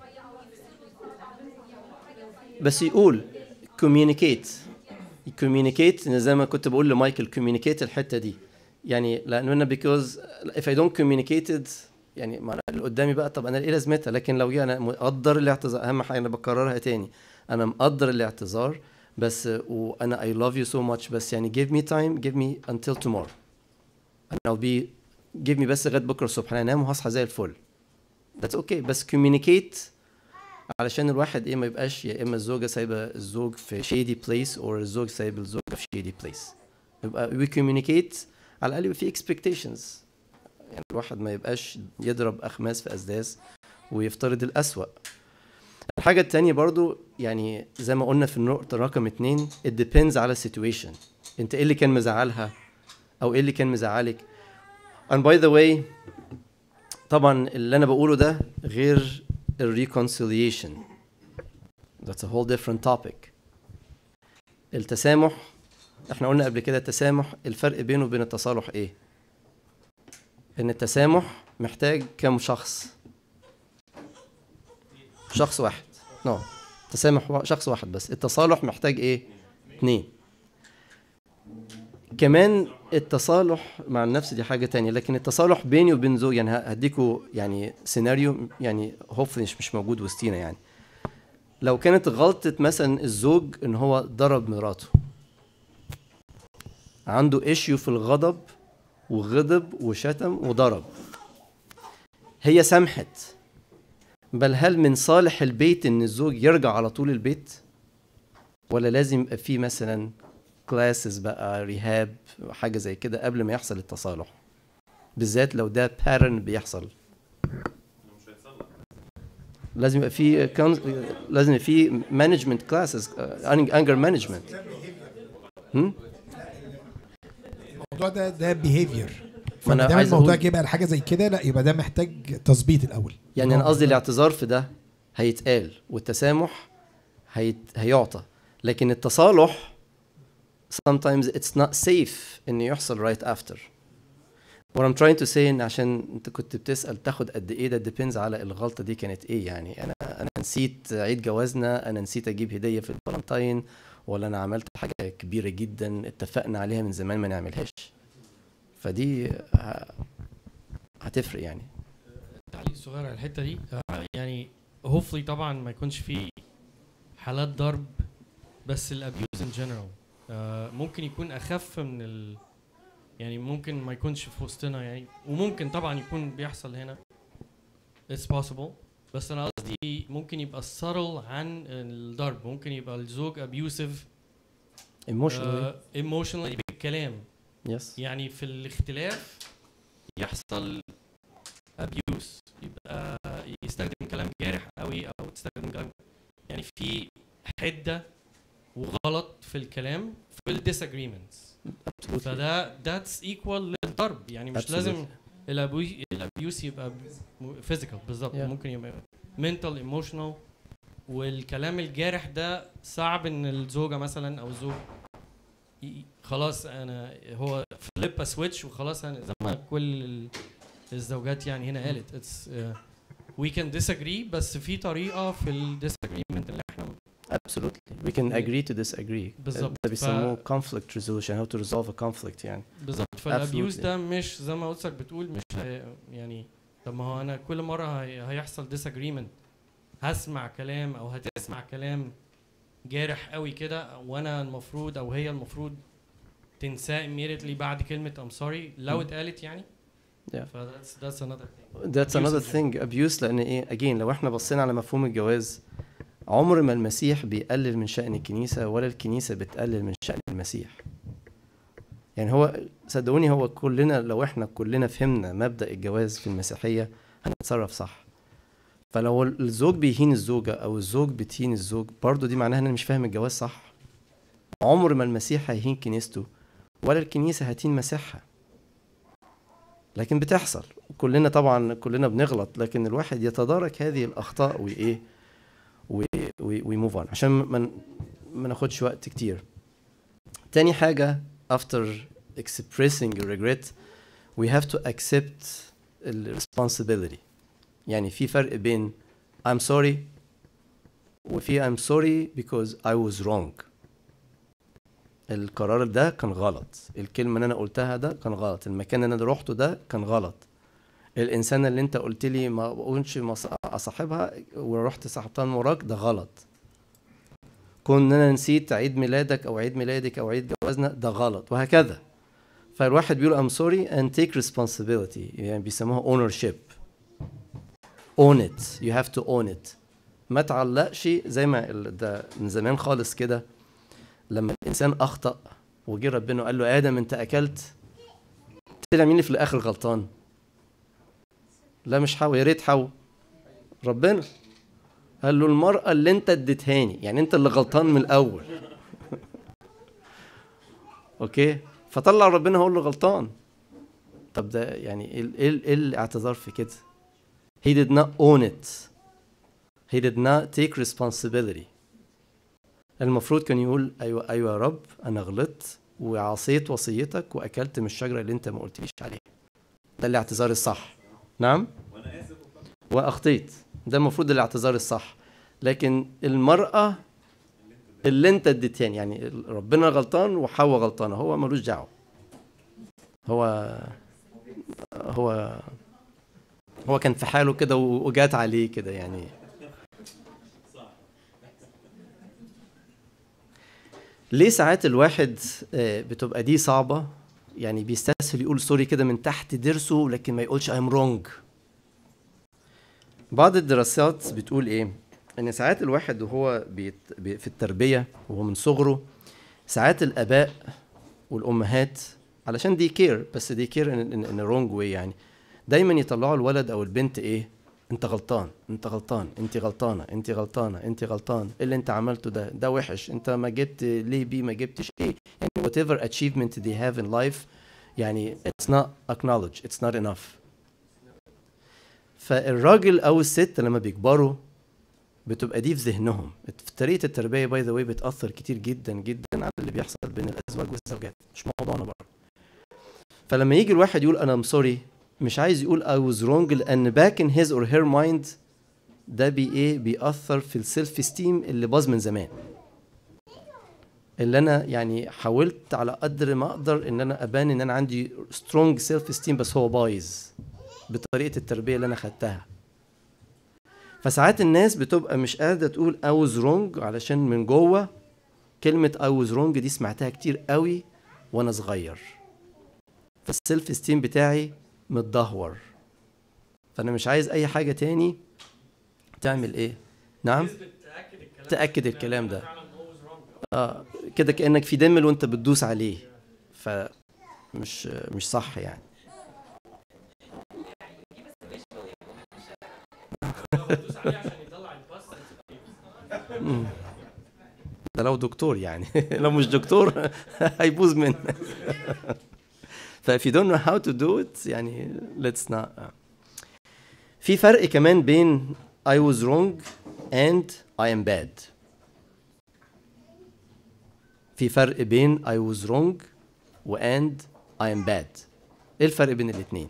بس يقول communicate communicate زي ما كنت بقول لمايكل communicate الحته دي يعني لانه انا because if I don't communicate it يعني ما أنا اللي قدامي بقى طب انا ايه لازمتها لكن لو جه انا مقدر الاعتذار اهم حاجه انا بكررها تاني انا مقدر الاعتذار بس وانا I love you so much بس يعني give me time give me until tomorrow and I'll be give me بس لغايه بكره الصبح انا هنام وهصحى زي الفل that's okay بس communicate علشان الواحد ايه ما يبقاش يا اما الزوجه سايبه الزوج في شيدي بليس او الزوج سايب الزوجه في شيدي بليس يبقى we communicate على الاقل يبقى في expectations يعني الواحد ما يبقاش يضرب اخماس في اسداس ويفترض الاسوأ الحاجة التانية برضو يعني زي ما قلنا في النقطة رقم اتنين it depends على situation انت ايه اللي كان مزعلها او ايه اللي كان مزعلك and by the way طبعا اللي انا بقوله ده غير ال reconciliation that's a whole different topic التسامح احنا قلنا قبل كده التسامح الفرق بينه وبين التصالح ايه ان التسامح محتاج كم شخص شخص واحد نو تسامح وا- شخص واحد بس التصالح محتاج ايه اتنين كمان التصالح مع النفس دي حاجة تانية لكن التصالح بيني وبين زوجي يعني ه- هديكوا يعني سيناريو يعني هوفلي مش مش موجود وسطينا يعني لو كانت غلطة مثلا الزوج ان هو ضرب مراته عنده ايشيو في الغضب وغضب وشتم وضرب هي سامحت بل هل من صالح البيت ان الزوج يرجع على طول البيت ولا لازم يبقى فيه مثلا كلاسز بقى ريهاب حاجه زي كده قبل ما يحصل التصالح بالذات لو ده بارن بيحصل لازم يبقى في كون... لازم يبقى في مانجمنت كلاسز انجر مانجمنت الموضوع ده ده بيهيفير ما أنا فما دام عايز الموضوع أقول- جه بقى لحاجه زي كده لا يبقى ده محتاج تظبيط الاول يعني انا قصدي الاعتذار في ده هيتقال والتسامح هيت... هيعطى لكن التصالح sometimes it's not safe ان يحصل right after what I'm trying to say ان عشان انت كنت بتسأل تاخد قد ايه ده depends على الغلطة دي كانت ايه يعني انا انا نسيت عيد جوازنا انا نسيت اجيب هدية في الفالنتين ولا انا عملت حاجة كبيرة جدا اتفقنا عليها من زمان ما نعملهاش فدي ه- هتفرق يعني تعليق صغير على الحته دي آه، يعني هوفلي طبعا ما يكونش في حالات ضرب بس الابيوز ان جنرال ممكن يكون اخف من ال يعني ممكن ما يكونش في وسطنا يعني وممكن طبعا يكون بيحصل هنا it's possible بس انا قصدي ممكن يبقى السرل عن الضرب ممكن يبقى الزوج abusive Emotionally. ايموشنالي بالكلام Yes. يعني في الاختلاف يحصل ابيوس يبقى يستخدم كلام جارح قوي او تستخدم كلام يعني في حده وغلط في الكلام في الديساجريمنتس فده ذاتس ايكوال للضرب يعني مش Absolutely. لازم الابيوس الابيوس يبقى فيزيكال بالظبط Yeah. ممكن يبقى منتال ايموشنال والكلام الجارح ده صعب ان الزوجه مثلا او الزوج ي- خلاص انا هو فليب سويتش وخلاص انا زي ما كل ال- الزوجات يعني هنا قالت اتس وي كان disagree بس في طريقه في الديساجريمنت اللي احنا Absolutely. We can agree to disagree. بالظبط. ده بيسموه conflict resolution, how to resolve a conflict يعني. بالظبط فالابيوز Absolutely. ده مش زي ما قلتك بتقول مش هي يعني طب ما هو انا كل مره هي هيحصل disagreement هسمع كلام او هتسمع كلام جارح قوي كده وانا المفروض او هي المفروض تنساه immediately بعد كلمه I'm sorry لو مم. اتقالت يعني Yeah. ف that's that's another thing That's Abuse another in thing abuse لأن إيه again لو إحنا بصينا على مفهوم الجواز عمر ما المسيح بيقلل من شأن الكنيسة ولا الكنيسة بتقلل من شأن المسيح. يعني هو صدقوني هو كلنا لو إحنا كلنا فهمنا مبدأ الجواز في المسيحية هنتصرف صح. فلو الزوج بيهين الزوجة أو الزوج بتهين الزوج برضه دي معناها إن أنا مش فاهم الجواز صح. عمر ما المسيح هيهين كنيسته ولا الكنيسة هتهين مسيحها. لكن بتحصل كلنا طبعا كلنا بنغلط لكن الواحد يتدارك هذه الاخطاء وايه ويموف اون عشان ما ن- ما ناخدش وقت كتير تاني حاجة after expressing regret we have to accept the responsibility يعني في فرق بين I'm sorry وفي I'm sorry because I was wrong القرار ده كان غلط الكلمة اللي أنا قلتها ده كان غلط المكان اللي أنا روحته ده كان غلط الإنسان اللي أنت قلت لي ما أقولش مص- أصاحبها ورحت صاحبتها من وراك ده غلط كون إن أنا نسيت عيد ميلادك أو عيد ميلادك أو عيد جوازنا ده غلط وهكذا فالواحد بيقول I'm sorry and take responsibility يعني بيسموها ownership own it you have to own it ما تعلقش زي ما ال- ده من زمان خالص كده لما الانسان اخطا وجه ربنا وقال له ادم انت اكلت طلع مين اللي في الاخر غلطان لا مش حواء يا ريت حواء ربنا قال له المرأة اللي انت اديتهاني يعني انت اللي غلطان من الاول اوكي فطلع ربنا هو اللي غلطان طب ده يعني ايه ال- ايه ال- ايه الاعتذار في كده he did not own it he did not take responsibility المفروض كان يقول ايوه ايوه يا رب انا غلطت وعصيت وصيتك واكلت من الشجره اللي انت ما قلتليش عليها ده الاعتذار الصح نعم واخطيت ده المفروض الاعتذار الصح لكن المراه اللي انت اديتهاني يعني ربنا غلطان وحواء غلطانه هو ملوش دعوه هو هو هو كان في حاله كده و- وجات عليه كده يعني ليه ساعات الواحد آه، بتبقى دي صعبة يعني بيستسهل يقول سوري كده من تحت ضرسه لكن ما يقولش I'm wrong بعض الدراسات بتقول ايه ان ساعات الواحد وهو بيت بي في التربية وهو من صغره ساعات الاباء والامهات علشان دي كير بس دي كير ان ان رونج واي يعني دايما يطلعوا الولد او البنت ايه انت غلطان انت غلطان انت غلطانه انت غلطانه انت غلطان إيه اللي انت عملته ده ده وحش انت ما جبت ليه بي ما جبتش ايه يعني whatever achievement they have in life يعني it's not acknowledged it's not enough فالراجل او الست لما بيكبروا بتبقى دي في ذهنهم في طريقه التربيه باي ذا واي بتاثر كتير جدا جدا على اللي بيحصل بين الازواج والزوجات مش موضوعنا برضه فلما يجي الواحد يقول انا سوري مش عايز يقول I was wrong لأن back in his or her mind ده بي إيه بيأثر في السيلف استيم اللي باظ من زمان اللي أنا يعني حاولت على قدر ما أقدر إن أنا أبان إن أنا عندي strong self esteem بس هو بايظ بطريقة التربية اللي أنا خدتها فساعات الناس بتبقى مش قادرة تقول I was wrong علشان من جوه كلمة I was wrong دي سمعتها كتير قوي وأنا صغير فالسيلف استيم بتاعي متدهور فانا مش عايز اي حاجه تاني تعمل ايه نعم تاكد الكلام ده اه كده كانك في دمل وانت بتدوس عليه فمش مش صح يعني مم. ده لو دكتور يعني لو مش دكتور هيبوظ منك ف if you don't know how to do it يعني let's not في فرق كمان بين I was wrong and I am bad في فرق بين I was wrong و and I am bad ايه الفرق بين الاتنين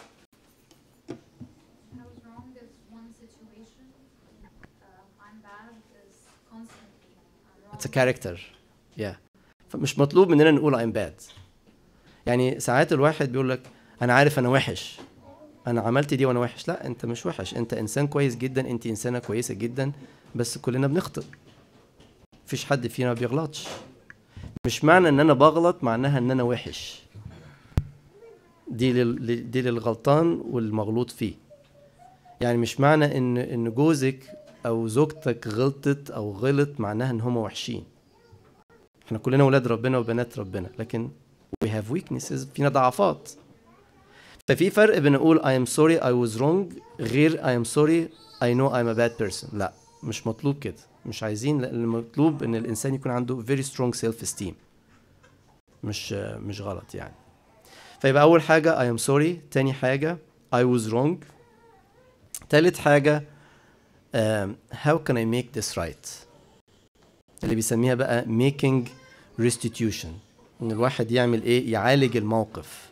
I was wrong is one situation. Uh, I'm bad is constantly. I'm wrong. it's a character yeah فمش مطلوب مننا نقول I'm bad يعني ساعات الواحد بيقول لك انا عارف انا وحش انا عملت دي وانا وحش لا انت مش وحش انت انسان كويس جدا انت انسانه كويسه جدا بس كلنا بنخطئ مفيش حد فينا ما بيغلطش مش معنى ان انا بغلط معناها ان انا وحش دي لل... دي للغلطان والمغلوط فيه يعني مش معنى ان ان جوزك او زوجتك غلطت او غلط معناها ان هم وحشين احنا كلنا ولاد ربنا وبنات ربنا لكن we have weaknesses فينا ضعفات ففي فرق بين اقول I am sorry I was wrong غير I am sorry I know I'm a bad person لا مش مطلوب كده مش عايزين لأن المطلوب ان الانسان يكون عنده very strong self esteem مش مش غلط يعني فيبقى اول حاجه I am sorry تاني حاجه I was wrong تالت حاجه um, how can I make this right اللي بيسميها بقى making restitution ان الواحد يعمل ايه يعالج الموقف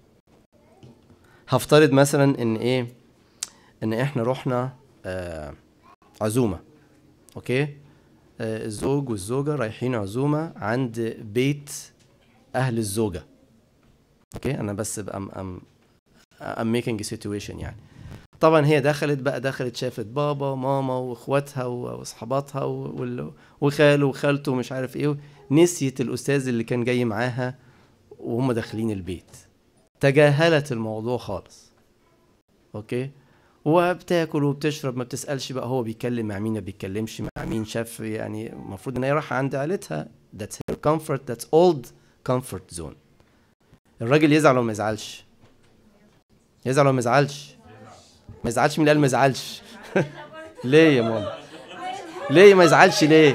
هفترض مثلا ان ايه ان احنا رحنا آه عزومه اوكي آه، الزوج والزوجه رايحين عزومه عند بيت اهل الزوجه اوكي انا بس بقى ام ام ام ميكينج سيتويشن يعني طبعا هي دخلت بقى دخلت شافت بابا ماما واخواتها و- واصحاباتها و- وال- وخاله وخالته ومش عارف ايه نسيت الاستاذ اللي كان جاي معاها وهم داخلين البيت تجاهلت الموضوع خالص اوكي وبتاكل وبتشرب ما بتسالش بقى هو بيتكلم مع مين ما بيتكلمش مع مين شاف يعني المفروض ان هي رايحه عند عيلتها that's her comfort that's old comfort zone الراجل يزعل ولا ما يزعلش يزعل ولا ما يزعلش ما يزعلش مين اللي قال ما يزعلش ليه يا ماما ليه ما يزعلش ليه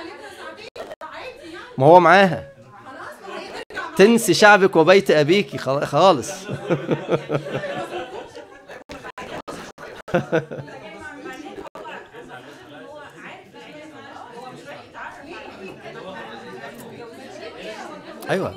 ما هو معاها تنسي شعبك وبيت ابيك خلا- خالص ايوه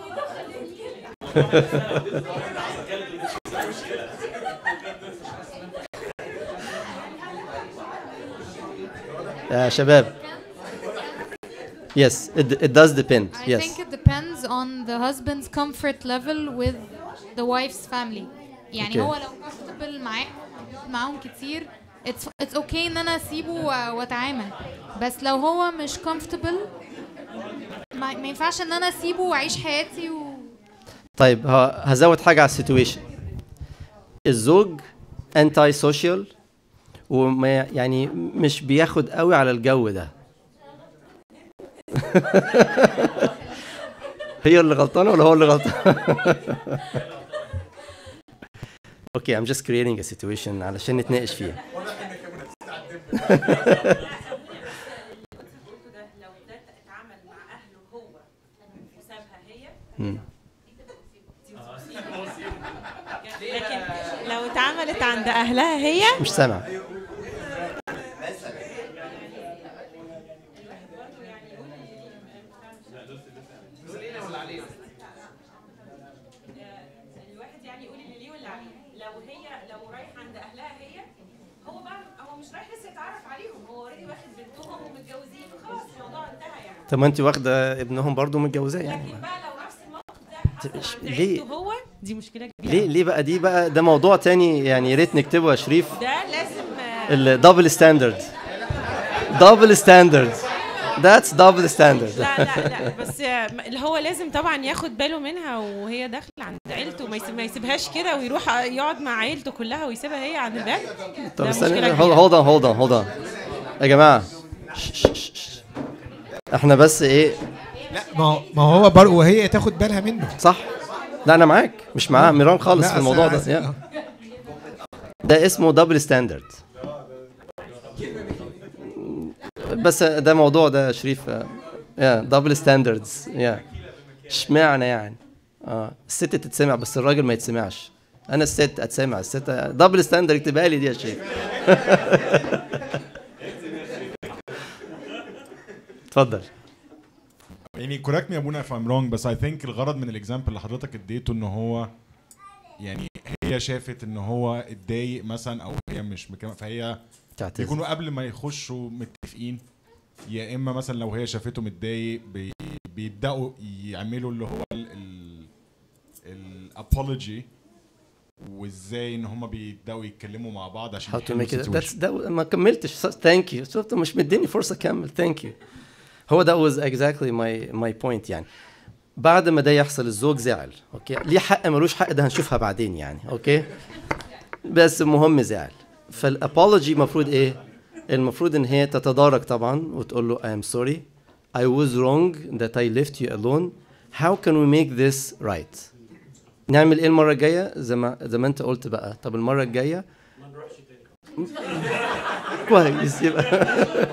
يا شباب yes it, it does depend I yes think it depends on the husband's comfort level with the wife's family يعني Okay. هو لو comfortable معاه معاهم كتير it's it's okay ان انا اسيبه و- واتعامل بس لو هو مش comfortable ما, ما ينفعش ان انا اسيبه واعيش حياتي و... طيب ه- هزود حاجة على السيتويشن الزوج انتي سوشيال وما يعني مش بياخد قوي على الجو ده هي اللي غلطانة ولا هو اللي غلطان؟ اوكي I'm just creating a situation علشان نتناقش فيها مم. لكن لو اتعملت عند اهلها هي مش سامع الواحد يعني يقول اللي ليه واللي عليه لو هي لو رايح عند اهلها هي هو بقى هو مش رايح لسه يتعرف عليهم هو اوريدي واخد بنتهم ومتجوزين خلاص الموضوع انتهى يعني طب ما انت واخدة ابنهم برضو متجوزاه يعني لكن بقى لو نفس الموقف ده مش- عند ليه عيلته هو دي مشكله كبيره ليه ليه بقى دي بقى ده موضوع تاني يعني يا ريت نكتبه يا شريف ده لازم آه، الدبل ستاندرد دبل ستاندرد ذاتس دبل ستاندرد لا لا لا بس آه، اللي هو لازم طبعا ياخد باله منها وهي داخله عند عيلته ما يسيب- ما يسيبهاش كده ويروح يقعد مع عيلته كلها ويسيبها هي عند الباب طب ده استنى مشكله هولد كبيره هولد هولد هولد يا جماعه ش- ش- ش- ش. احنا بس ايه لا ما هو ما هو برضه وهي تاخد بالها منه صح لا انا معاك مش معاه ميران خالص لا، في أصل الموضوع أنا ده عايز- يا. ده اسمه دبل ستاندرد بس ده موضوع ده شريف يا دبل ستاندردز يا اشمعنى يعني اه الست تتسمع بس الراجل ما يتسمعش انا الست اتسمع الست دبل ستاندرد اكتبها لي دي يا شريف اتفضل يعني كوركت مي ابونا اف ام رونج بس اي ثينك الغرض من الاكزامبل اللي حضرتك اديته ان هو يعني هي شافت ان هو اتضايق مثلا او هي مش مكمل فهي تعتذر. بيكونوا قبل ما يخشوا متفقين يا اما مثلا لو هي شافته متضايق بي بيبداوا يعملوا اللي هو الابولوجي وازاي ان هم بيبداوا يتكلموا مع بعض عشان How to يحلوا make it situation. that's ده ما كملتش ثانك يو شفت مش مديني فرصه اكمل ثانك يو هو ده was exactly my my point يعني بعد ما ده يحصل الزوج زعل اوكي ليه حق ملوش حق ده هنشوفها بعدين يعني اوكي بس المهم زعل فالابولوجي المفروض ايه المفروض ان هي تتدارك طبعا وتقول له I am sorry I was wrong that I left you alone how can we make this right نعمل ايه المره الجايه زي ما زي ما انت قلت بقى طب المره الجايه كويس يبقى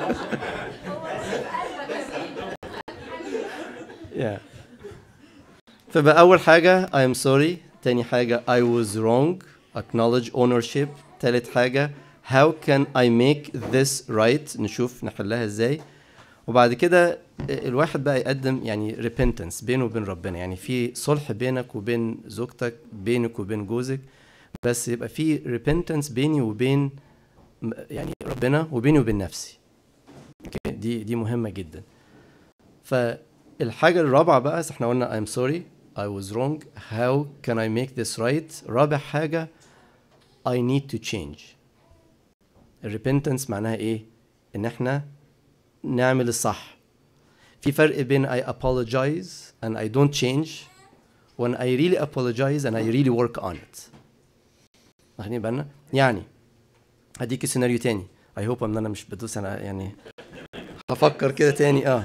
yeah. فبقى أول حاجة I am sorry تاني حاجة I was wrong acknowledge ownership تالت حاجة how can I make this right نشوف نحلها ازاي وبعد كده الواحد بقى يقدم يعني repentance بينه وبين ربنا يعني في صلح بينك وبين زوجتك بينك وبين جوزك بس يبقى في repentance بيني وبين م- يعني ربنا وبيني وبين نفسي okay. دي دي مهمه جدا فالحاجه الرابعه بقى احنا قلنا I'm sorry I was wrong how can I make this right رابع حاجه I need to change الريبنتنس معناها ايه ان احنا نعمل الصح في فرق بين I apologize and I don't change when I really apologize and I really work on it واخدين بالنا يعني هديك سيناريو تاني I hope ان انا مش بدوس انا يعني هفكر كده تاني اه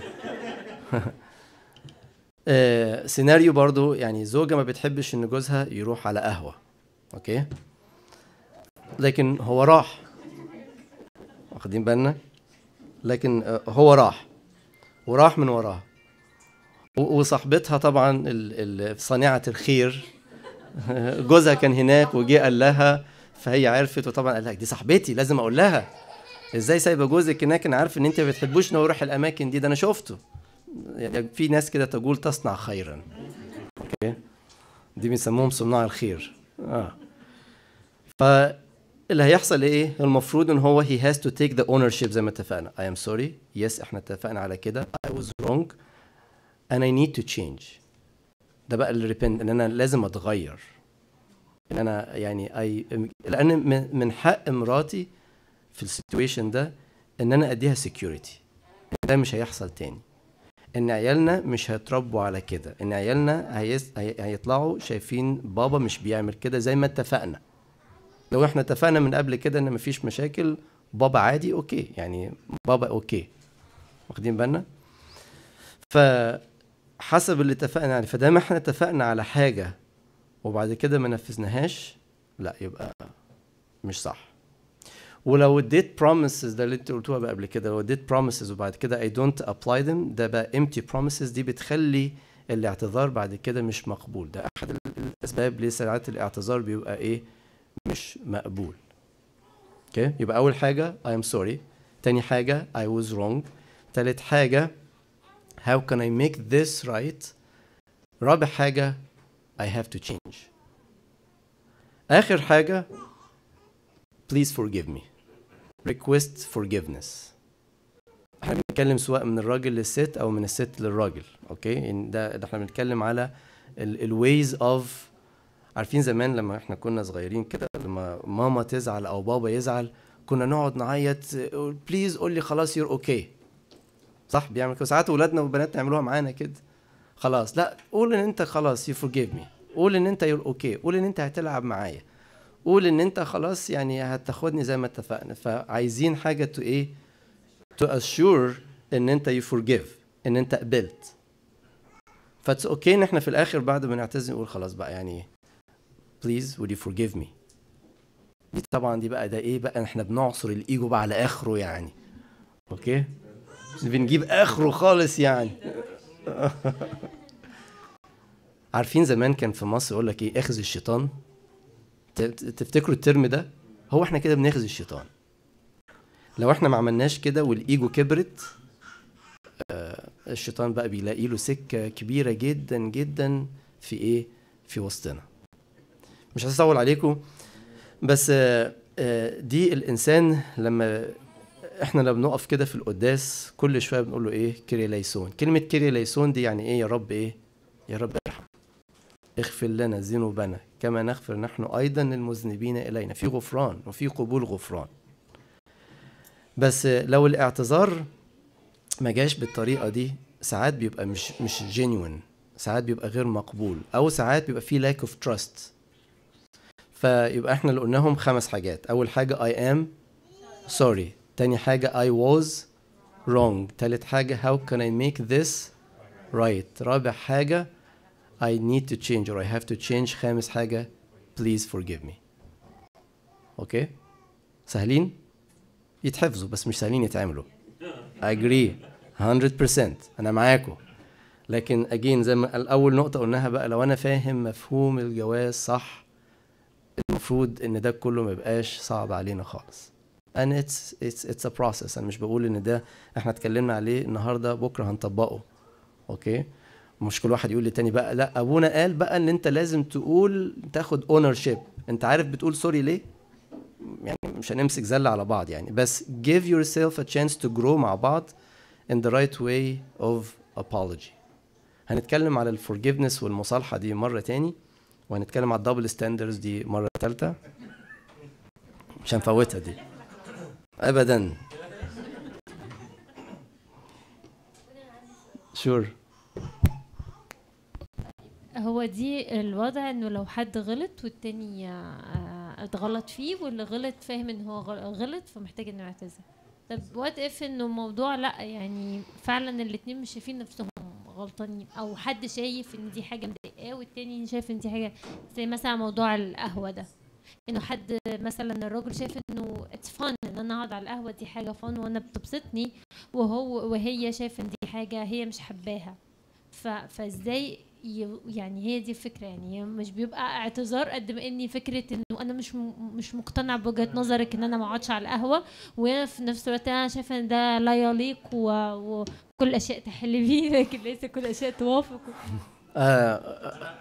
آه، سيناريو برضو يعني زوجة ما بتحبش ان جوزها يروح على قهوة اوكي لكن هو راح واخدين بالنا لكن آه، هو راح وراح من وراها و- وصاحبتها طبعا ال- ال- صانعة الخير جوزها كان هناك وجه قال لها فهي عرفت وطبعا قال لها دي صاحبتي لازم اقول لها ازاي سايبه جوزك هناك انا عارف ان انت ما بتحبوش انه يروح الاماكن دي ده انا شفته يعني في ناس كده تقول تصنع خيرا اوكي دي بنسموهم صناع الخير اه فاللي هيحصل ايه المفروض ان هو he has to take the ownership زي ما اتفقنا I am sorry yes احنا اتفقنا على كده I was wrong and I need to change ده بقى الريبنت ان انا لازم اتغير ان انا يعني أي لان من- من حق مراتي في السيتويشن ده ان انا اديها سكيورتي ده مش هيحصل تاني ان عيالنا مش هيتربوا على كده ان عيالنا هيس... هي... هيطلعوا شايفين بابا مش بيعمل كده زي ما اتفقنا لو احنا اتفقنا من قبل كده ان مفيش مشاكل بابا عادي اوكي يعني بابا اوكي واخدين بالنا فحسب اللي اتفقنا عليه فدام احنا اتفقنا على حاجه وبعد كده ما نفذناهاش لا يبقى مش صح ولو اديت promises ده اللي انت قلتوها بقى قبل كده لو اديت promises وبعد كده I don't apply them ده بقى empty promises دي بتخلي الاعتذار بعد كده مش مقبول ده احد ال- الاسباب ليه ساعات الاعتذار بيبقى ايه مش مقبول اوكي يبقى اول حاجه I am sorry تاني حاجه I was wrong تالت حاجه how can I make this right رابع حاجه I have to change آخر حاجة please forgive me request forgiveness احنا بنتكلم سواء من الراجل للست أو من الست للراجل أوكي إن ده, ده احنا بنتكلم على الويز اوف عارفين زمان لما احنا كنا صغيرين كده لما ماما تزعل أو بابا يزعل كنا نقعد نعيط بليز قول لي خلاص يور اوكي صح بيعمل كده ساعات ولادنا وبناتنا يعملوها معانا كده خلاص لا قول ان انت خلاص يو فورجيف مي قول ان انت يور اوكي قول ان انت هتلعب معايا قول ان انت خلاص يعني هتاخدني زي ما اتفقنا فعايزين حاجه تو ايه تو اشور ان انت يو فورجيف ان انت قبلت فاتس اوكي ان احنا في الاخر بعد ما نعتذر نقول خلاص بقى يعني بليز would you forgive me دي طبعا دي بقى ده ايه بقى احنا بنعصر الايجو بقى على اخره يعني اوكي بنجيب اخره خالص يعني عارفين زمان كان في مصر يقول لك ايه اخذ الشيطان ت- ت- تفتكروا الترم ده هو احنا كده بناخذ الشيطان لو احنا ما عملناش كده والايجو كبرت آه الشيطان بقى بيلاقي له سكه كبيره جدا جدا في ايه في وسطنا مش عايز اطول عليكم بس آه آه دي الانسان لما احنا لما بنقف كده في القداس كل شويه بنقول له ايه كيري ليسون كلمه كيري ليسون دي يعني ايه يا رب ايه يا رب ارحم اغفر لنا ذنوبنا كما نغفر نحن ايضا للمذنبين الينا في غفران وفي قبول غفران بس لو الاعتذار ما جاش بالطريقه دي ساعات بيبقى مش مش جينيوين ساعات بيبقى غير مقبول او ساعات بيبقى فيه lack of trust فيبقى احنا اللي قلناهم خمس حاجات اول حاجه I am sorry تاني حاجه I was wrong تالت حاجه how can I make this right رابع حاجه I need to change or I have to change خامس حاجة please forgive me اوكي سهلين يتحفظوا بس مش سهلين يتعملوا I agree 100% انا معاكم لكن again زي ما الاول نقطة قلناها بقى لو انا فاهم مفهوم الجواز صح المفروض ان ده كله ما يبقاش صعب علينا خالص and it's it's it's a process انا مش بقول ان ده احنا اتكلمنا عليه النهارده بكره هنطبقه اوكي مش كل واحد يقول للتاني بقى لا ابونا قال بقى ان انت لازم تقول تاخد اونر شيب انت عارف بتقول سوري ليه يعني مش هنمسك زله على بعض يعني بس give yourself a chance to grow مع بعض in the right way of apology هنتكلم على الفورجيفنس والمصالحة دي مرة تاني وهنتكلم على الدبل ستاندرز دي مرة تالتة مش هنفوتها دي أبدا شور هو دي الوضع انه لو حد غلط والتاني آه، اتغلط فيه واللي غلط فاهم ان هو غل- غلط فمحتاج انه يعتذر طب وات اف انه الموضوع لا يعني فعلا الاتنين مش شايفين نفسهم غلطانين او حد شايف ان دي حاجه مضايقاه والتاني شايف ان دي حاجه زي مثلا موضوع القهوه ده انه حد مثلا الراجل شايف انه اتس فن ان انا اقعد على القهوه دي حاجه فن وانا بتبسطني وهو وهي شايفه ان دي حاجه هي مش حباها ف... فازاي ي... يعني هي دي الفكره يعني هي مش بيبقى اعتذار قد ما اني فكره انه انا مش م... مش مقتنع بوجهه نظرك ان انا ما اقعدش على القهوه وانا في نفس الوقت انا شايفه ان ده لا يليق و... وكل الاشياء تحل بيه لكن ليس كل الاشياء توافق آه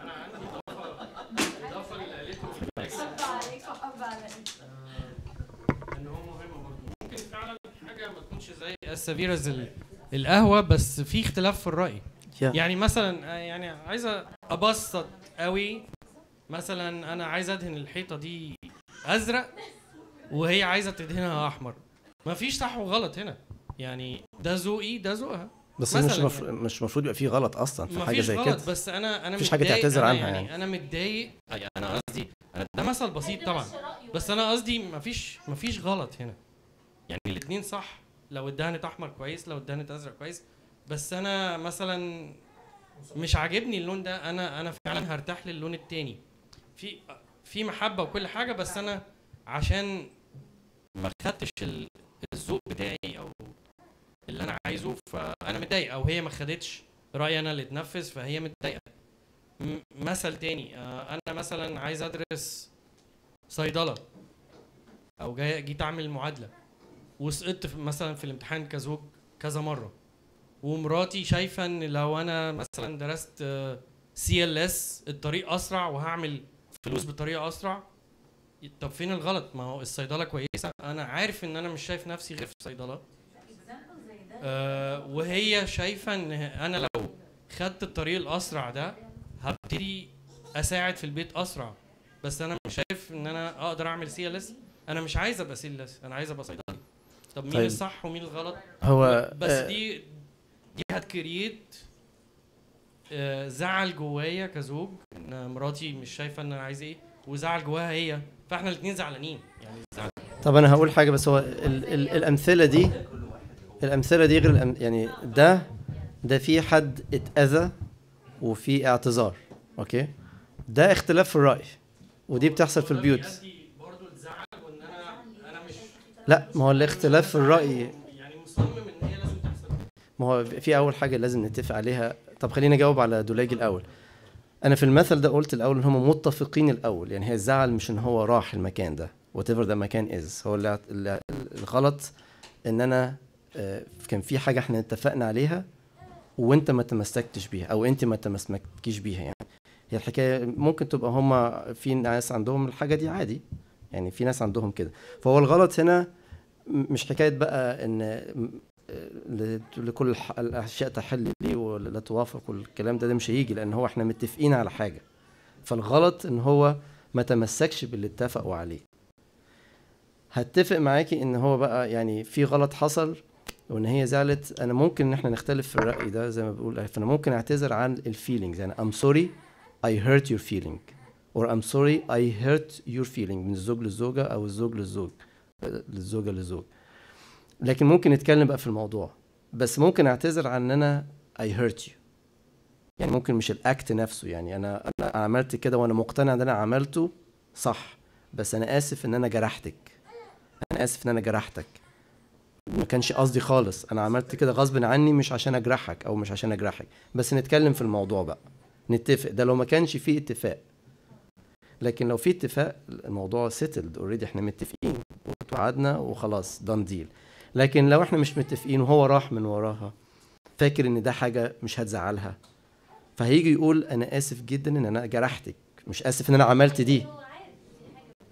ان هو مهم برضه ممكن فعلا حاجه ما تكونش زي السفيرة زي القهوه بس في اختلاف في الراي Yeah. يعني مثلا آه، يعني عايز ابسط قوي مثلا انا عايز ادهن الحيطه دي ازرق وهي عايزه تدهنها احمر مفيش صح وغلط هنا يعني ده ذوقي ده ذوقها بس مش مثلاً مفروض مش المفروض يبقى فيه غلط اصلا في حاجه مفيش زي غلط كده بس انا انا مفيش حاجه متضايق- تعتذر أنا عنها يعني, يعني انا متضايق يعني انا قصدي أنا ده مثل بسيط طبعا بس انا قصدي مفيش مفيش غلط هنا يعني الاثنين صح لو اتدهنت احمر كويس لو اتدهنت ازرق كويس بس انا مثلا مش عاجبني اللون ده انا انا فعلا هرتاح للون التاني في في محبه وكل حاجه بس انا عشان ما خدتش ال- الذوق بتاعي او اللي انا عايزه فانا متضايق او هي ما خدتش رايي انا اللي اتنفذ فهي متضايقه م- مثل تاني آه، انا مثلا عايز ادرس صيدله او جاي جيت اعمل معادله وسقطت في- مثلا في الامتحان كزوج كذا مره ومراتي شايفه ان لو انا مثلا درست سي ال اس الطريق اسرع وهعمل فلوس بطريقه اسرع طب فين الغلط ما هو الصيدله كويسه انا عارف ان انا مش شايف نفسي غير في صيدله آه وهي شايفه ان انا لو خدت الطريق الاسرع ده هبتدي اساعد في البيت اسرع بس انا مش شايف ان انا اقدر اعمل سي ال اس انا مش عايز ابقى سي ال اس انا عايز ابقى صيدلي طب مين طيب. الصح ومين الغلط هو، بس آه، دي دي هتكريت آه، زعل جوايا كزوج ان مراتي مش شايفه ان انا عايز ايه وزعل جواها هي فاحنا الاثنين زعلانين يعني زعل طب انا هقول حاجه بس هو ال ال الامثله دي الامثله دي غير الأم يعني ده ده في حد اتاذى وفي اعتذار اوكي ده اختلاف في الراي ودي بتحصل في البيوت لا ما هو الاختلاف في الراي يعني مصمم ان هي لازم تحصل ما هو في اول حاجه لازم نتفق عليها طب خليني اجاوب على دولاج الاول انا في المثل ده قلت الاول ان هم متفقين الاول يعني هي الزعل مش ان هو راح المكان ده وات ايفر ده مكان از هو اللي اللي- الغلط ان انا آه، كان في حاجه احنا اتفقنا عليها وانت ما تمسكتش بيها او انت ما تمسكتيش بيها يعني هي الحكايه ممكن تبقى هما في ناس عندهم الحاجه دي عادي يعني في ناس عندهم كده فهو الغلط هنا م- مش حكايه بقى ان م- ل- لكل الح- الاشياء تحل لي ولا توافق والكلام ده ده مش هيجي لان هو احنا متفقين على حاجه فالغلط ان هو ما تمسكش باللي اتفقوا عليه هتفق معاكي ان هو بقى يعني في غلط حصل وان هي زعلت انا ممكن ان احنا نختلف في الراي ده زي ما بقول فانا ممكن اعتذر عن الفيلينجز يعني I'm sorry I hurt your feeling or I'm sorry I hurt your feeling من الزوج للزوجة أو الزوج للزوج للزوجة للزوج لكن ممكن نتكلم بقى في الموضوع بس ممكن اعتذر عن ان انا I hurt you يعني ممكن مش الاكت نفسه يعني انا انا عملت كده وانا مقتنع ان انا عملته صح بس انا اسف ان انا جرحتك انا اسف ان انا جرحتك ما كانش قصدي خالص انا عملت كده غصب عني مش عشان اجرحك او مش عشان اجرحك بس نتكلم في الموضوع بقى نتفق ده لو ما كانش فيه اتفاق لكن لو في اتفاق الموضوع سيتلد اوريدي احنا متفقين وتوعدنا وخلاص دان ديل لكن لو احنا مش متفقين وهو راح من وراها فاكر ان ده حاجه مش هتزعلها فهيجي يقول انا اسف جدا ان انا جرحتك مش اسف ان انا عملت دي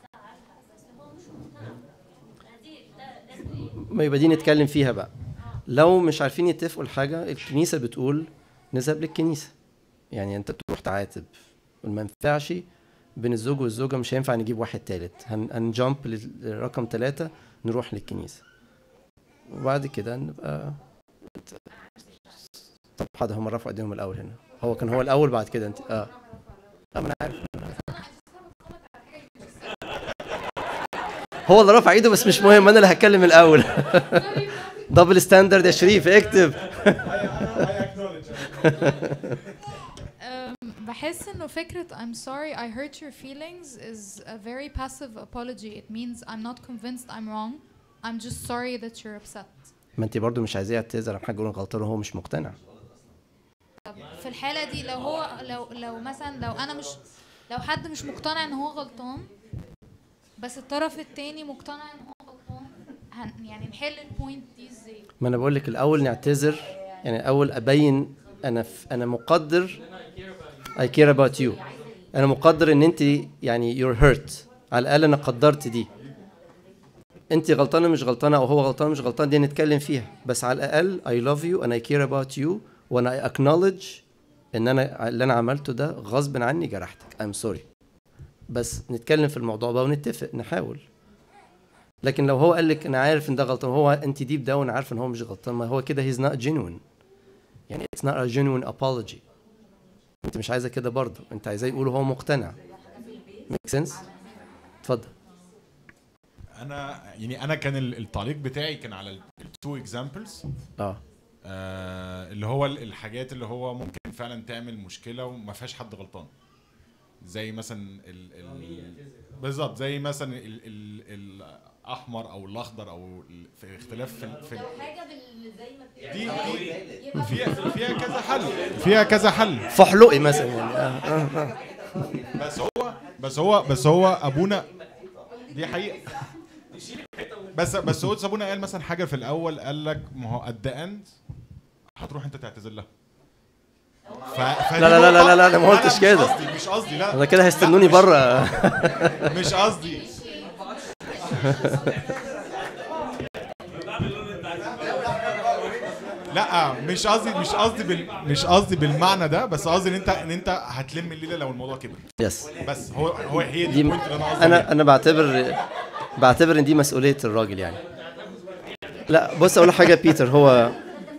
ما يبقى دي نتكلم فيها بقى لو مش عارفين يتفقوا الحاجه الكنيسه بتقول نذهب للكنيسه يعني انت بتروح تعاتب وما ينفعش بين الزوج والزوجه مش هينفع نجيب واحد تالت هن هنجامب لرقم ثلاثة نروح للكنيسه وبعد كده نبقى طب حاضر هم رفعوا ايديهم الاول هنا هو كان هو الاول بعد كده انت اه اه ما انا عارف هو اللي رفع ايده بس مش مهم انا اللي هتكلم الاول دبل ستاندرد يا شريف اكتب أم، بحس انه فكرة I'm sorry I hurt your feelings is a very passive apology. It means I'm not convinced I'm wrong. I'm just sorry that you're upset. ما انت برضو مش عايزاه يعتذر عن حاجه يقول غلطان وهو مش مقتنع طب في الحالة دي لو هو لو لو مثلا لو انا مش لو حد مش مقتنع ان هو غلطان بس الطرف التاني مقتنع ان هو غلطان هن يعني نحل البوينت دي ازاي؟ ما انا بقول لك الاول نعتذر يعني اول ابين انا ف... انا مقدر I care about you انا مقدر ان انت يعني you're hurt على الاقل انا قدرت دي انت غلطانه مش غلطانه او هو غلطان مش غلطان دي نتكلم فيها بس على الاقل I love you and I care about you وانا I acknowledge ان انا اللي انا عملته ده غصب عني جرحتك I'm sorry بس نتكلم في الموضوع بقى ونتفق نحاول لكن لو هو قال لك انا عارف ان ده غلطان هو انت ديب داون عارف ان هو مش غلطان ما هو كده he's not genuine يعني it's not a genuine apology انت مش عايزه كده برضه انت عايزاه يقول هو مقتنع make sense اتفضل انا يعني انا كان ال- التعليق بتاعي كان على التو اكزامبلز اه اللي هو ال- الحاجات اللي هو ممكن فعلا تعمل مشكله وما فيهاش حد غلطان زي مثلا ال ال بالظبط زي مثلا ال ال الاحمر او الاخضر او ال- في اختلاف في, ال- في ال- حاجه بال- زي ما دي دي فيها فيها كذا حل فيها كذا حل فحلقي مثلا يعني آه آه آه. بس هو بس هو بس هو ابونا دي حقيقه بس بس هو ابونا قال مثلا حاجه في الاول قال لك ما هو ات ذا اند هتروح انت تعتذر لها ف... لا لا لا لا لا لا انا ما قلتش مش كده قصدي مش قصدي لا انا كده هيستنوني بره مش قصدي لا مش قصدي مش قصدي بال... مش قصدي بالمعنى ده بس قصدي ان انت ان انت هتلم الليله لو الموضوع كبر يس بس هو هو هي دي دي البوينت اللي انا قصدي انا انا بعتبر بعتبر ان دي مسؤوليه الراجل يعني لا بص اقول لك حاجه بيتر هو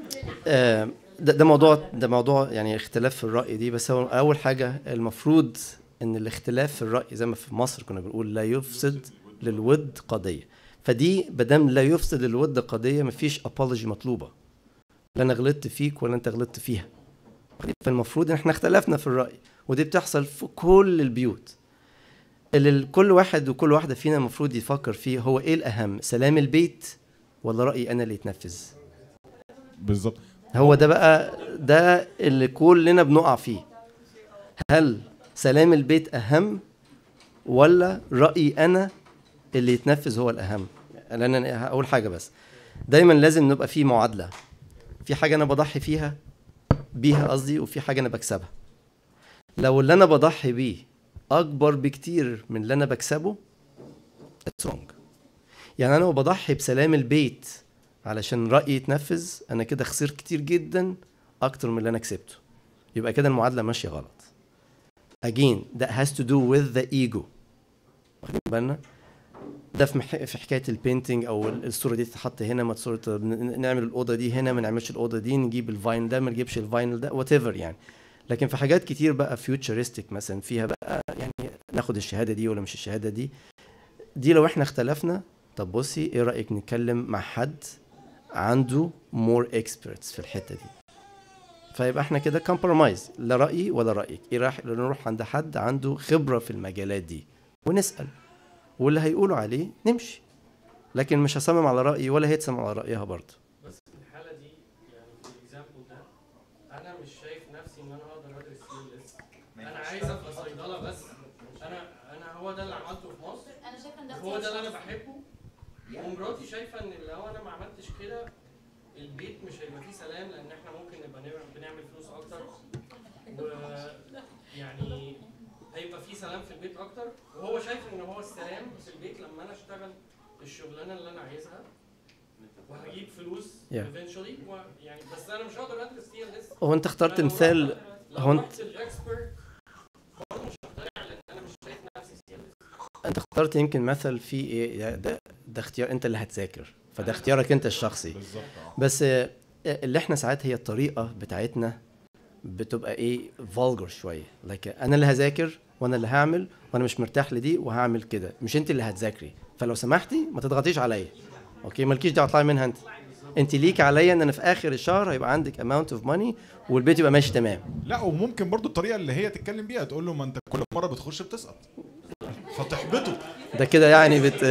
آه، ده, ده موضوع ده موضوع يعني اختلاف في الراي دي بس هو اول حاجه المفروض ان الاختلاف في الراي زي ما في مصر كنا بنقول لا يفسد للود قضيه فدي بدام لا يفسد للود قضيه مفيش ابولوجي مطلوبه لا انا غلطت فيك ولا انت غلطت فيها فالمفروض ان احنا اختلفنا في الراي ودي بتحصل في كل البيوت اللي ال- كل واحد وكل واحده فينا المفروض يفكر فيه هو ايه الاهم سلام البيت ولا رايي انا اللي يتنفذ بالظبط هو ده بقى ده اللي كلنا بنقع فيه هل سلام البيت اهم ولا رايي انا اللي يتنفذ هو الاهم لان انا هقول حاجه بس دايما لازم نبقى في معادله في حاجه انا بضحي فيها بيها قصدي وفي حاجه انا بكسبها لو اللي انا بضحي بيه اكبر بكتير من اللي انا بكسبه that's wrong يعني انا لو بضحي بسلام البيت علشان رايي يتنفذ انا كده خسرت كتير جدا اكتر من اللي انا كسبته يبقى كده المعادله ماشيه غلط again that has to do with the ego واخدين بالنا ده في مح... في حكايه البينتنج او ال- الصوره دي تتحط هنا ما الصوره ن- ن- نعمل الاوضه دي هنا ما نعملش الاوضه دي نجيب الفاين ده ما نجيبش الفاينل ده وات يعني لكن في حاجات كتير بقى فيوتشرستيك مثلا فيها بقى يعني ناخد الشهاده دي ولا مش الشهاده دي دي لو احنا اختلفنا طب بصي ايه رايك نتكلم مع حد عنده مور اكسبرتس في الحته دي فيبقى احنا كده كومبرومايز لا رايي ولا رايك ايه راح نروح عند حد عنده خبره في المجالات دي ونسال واللي هيقولوا عليه نمشي لكن مش هصمم على رايي ولا هي تصمم على رايها برضه بس في الحاله دي يعني في الاكزامبل ده انا مش شايف نفسي ان انا اقدر ادرس سي اس انا عايز ابقى صيدله بس انا انا هو ده اللي عملته في مصر انا شايفه ان ده هو ده اللي انا اختيار بحبه ومراتي شايفه ان لو انا ما عملتش كده البيت مش هيبقى فيه سلام لان احنا ممكن نبقى نعمل- بنعمل فلوس اكتر ويعني هيبقى فيه سلام في البيت اكتر وهو شايف ان هو السلام في البيت لما انا اشتغل الشغلانه اللي انا عايزها وهجيب فلوس Yeah. eventually و- يعني بس انا مش هقدر ادرس سي ال اس هو انت اخترت مثال هو انت الاكسبرت برضه مش هقتنع لان انا مش شايف نفسي سي ال اس انت اخترت يمكن مثل فيه ايه ده, ده, ده اختيار انت اللي هتذاكر فده اختيارك انت الشخصي بالظبط اه بس آه، اللي احنا ساعات هي الطريقه بتاعتنا بتبقى ايه فولجر شويه لك انا اللي هذاكر وانا اللي هعمل وانا مش مرتاح لدي وهعمل كده مش انت اللي هتذاكري فلو سمحتي ما تضغطيش عليا اوكي مالكيش دعوه اطلعي منها انت انت ليك عليا ان انا في اخر الشهر هيبقى عندك اماونت اوف ماني والبيت يبقى ماشي تمام لا وممكن برضو الطريقه اللي هي تتكلم بيها تقول له ما انت كل مره بتخش بتسقط فتحبطه ده كده يعني بت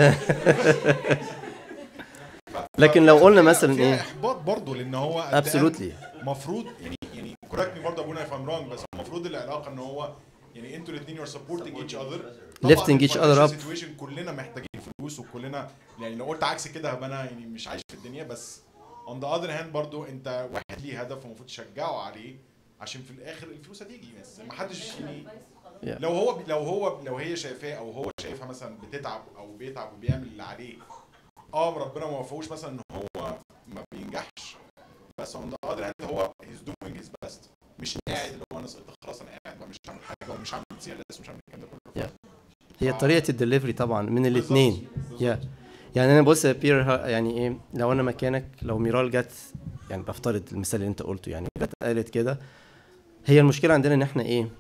لكن لو قلنا مثلا فيها ايه احباط برضه لان هو Absolutely. المفروض يعني يعني كوركت برضه ابونا if I'm wrong بس المفروض العلاقه ان هو يعني انتوا الاثنين يور سبورتنج ايتش اذر Lifting each other up. سيتويشن كلنا محتاجين فلوس وكلنا يعني لو قلت عكس كده هبقى انا يعني مش عايش في الدنيا بس اون ذا اذر هاند برضه انت واحد ليه هدف ومفروض تشجعه عليه عشان في الاخر الفلوس هتيجي بس ما حدش يعني Yeah. لو هو لو هو لو هي شايفاه او هو شايفها مثلا بتتعب او بيتعب وبيعمل اللي عليه اه ربنا ما وفقوش مثلا ان هو ما بينجحش بس اون ذا اذر هاند هو هيز دوينج هيز بيست مش قاعد اللي هو انا سقطت خلاص انا قاعد بقى مش هعمل حاجه ومش هعمل سي ال اس ومش هعمل الكلام ده كله Yeah. هي طريقه الدليفري طبعا من الاثنين يا يعني انا بص يا بير ها- يعني ايه لو انا مكانك لو ميرال جت يعني بفترض المثال اللي انت قلته يعني جت قالت كده هي المشكله عندنا ان احنا ايه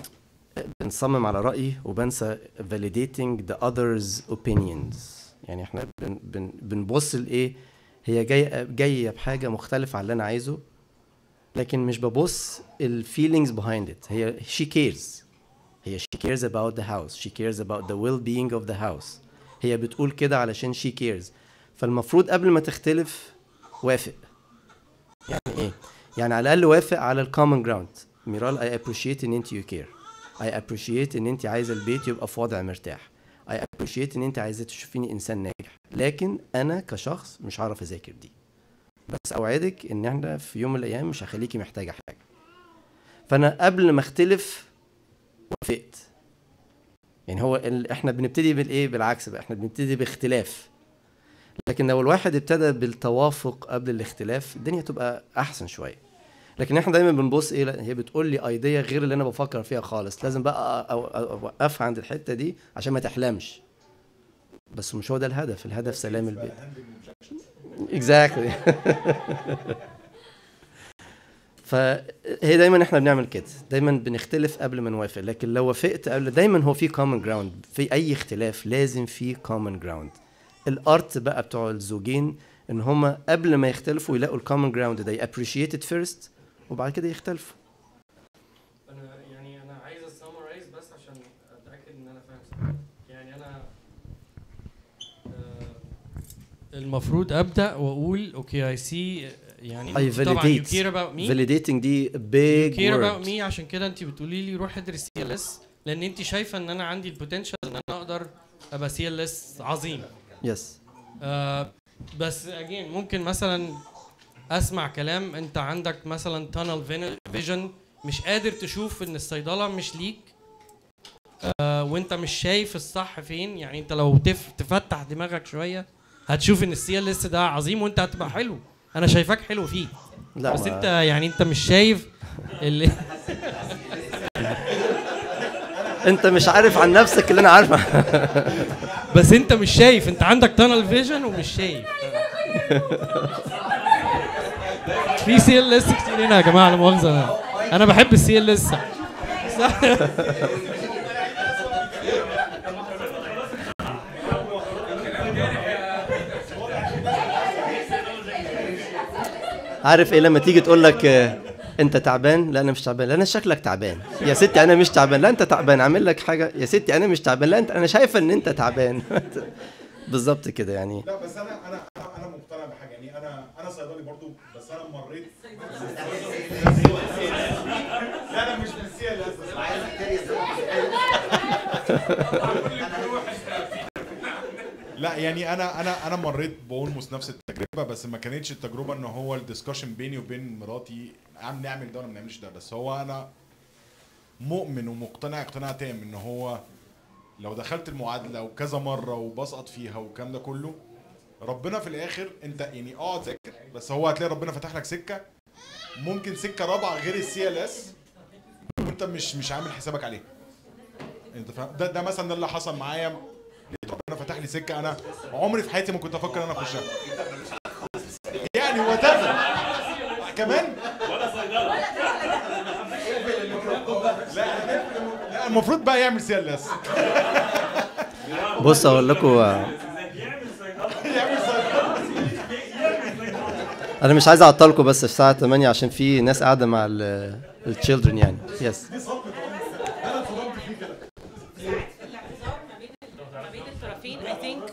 بنصمم على رايي وبنسى validating the others opinions يعني احنا بن بن بنبص لايه هي جايه جايه بحاجه مختلفه عن اللي انا عايزه لكن مش ببص الفيلينجز behind it هي she cares هي she cares about the house she cares about the well-being of the house هي بتقول كده علشان she cares فالمفروض قبل ما تختلف وافق يعني ايه يعني على الاقل وافق على الكومن جراوند ميرال I appreciate ان انت you care I appreciate ان انت عايزه البيت يبقى في وضع مرتاح I appreciate ان انت عايزه تشوفيني انسان ناجح لكن انا كشخص مش هعرف اذاكر دي بس اوعدك ان احنا في يوم من الايام مش هخليكي محتاجه حاجه فانا قبل ما اختلف وافقت يعني هو ال... احنا بنبتدي بالايه بالعكس بقى احنا بنبتدي باختلاف لكن لو الواحد ابتدى بالتوافق قبل الاختلاف الدنيا تبقى احسن شويه لكن احنا دايما بنبص ايه لا، هي بتقول لي ايديا غير اللي انا بفكر فيها خالص لازم بقى أ- أ- أ- اوقفها عند الحته دي عشان ما تحلمش بس مش هو ده الهدف الهدف سلام البيت اكزاكتلي فهي دايما احنا بنعمل كده دايما بنختلف قبل ما نوافق لكن لو وافقت قبل دايما هو في كومن جراوند في اي اختلاف لازم في كومن جراوند الارت بقى بتوع الزوجين ان هما قبل ما يختلفوا يلاقوا الكومن جراوند ده appreciate it first وبعد كده يختلفوا انا يعني انا عايز اسمرايز بس عشان اتاكد ان انا فاهم صح يعني انا آه، المفروض ابدا واقول اوكي اي سي يعني I أنت طبعا you validate care about me validating دي big you care word about me عشان كده انت بتقولي لي روح ادرس سي ال اس لان انت شايفه ان انا عندي البوتنشال ان انا اقدر ابقى سي ال اس عظيم يس آه بس اجين ممكن مثلا اسمع كلام انت عندك مثلا تانل فيجن مش قادر تشوف ان الصيدله مش ليك آه وانت مش شايف الصح فين يعني انت لو تف تفتح دماغك شويه هتشوف ان السي ال اس ده عظيم وانت هتبقى حلو انا شايفاك حلو فيه لا بس ما- انت يعني انت مش شايف اللي انت مش عارف عن نفسك اللي انا عارفه بس انت مش شايف انت عندك تانل فيجن ومش شايف في سي ال اس كتير هنا يا جماعه لا مؤاخذه انا انا بحب السي ال اس عارف ايه لما تيجي تقول لك آه، انت تعبان لا انا مش تعبان لا انا شكلك تعبان يا ستي انا مش تعبان لا انت تعبان اعمل لك حاجه يا ستي انا مش تعبان لا انت انا شايفه ان انت تعبان بالظبط كده يعني لا بس انا انا انا انا مقتنع بحاجه يعني انا انا صيدلي برضو بس انا مريت لا لا مش من السي ال لا يعني انا انا انا مريت باولموست نفس التجربه بس ما كانتش التجربه ان هو الدسكشن بيني وبين مراتي عم نعمل ده ولا ما نعملش ده بس هو انا مؤمن ومقتنع اقتناع تام ان هو لو دخلت المعادله وكذا مره وبسقط فيها والكلام ده كله ربنا في الاخر انت يعني اقعد ذاكر بس هو هتلاقي ربنا فتح لك سكه ممكن سكه رابعه غير السي ال اس وانت مش مش عامل حسابك عليها انت فاهم ده ده مثلا ده اللي حصل معايا لقيت ربنا فتح لي سكه انا عمري في حياتي ما كنت افكر ان انا اخشها يعني وات كمان لا المفروض بقى يعمل سي ال اس بص اقول لكم انا مش عايز اعطلكم بس الساعه 8 عشان في ناس قاعده مع التشيلدرن يعني يس ما بين الطرفين اي ثينك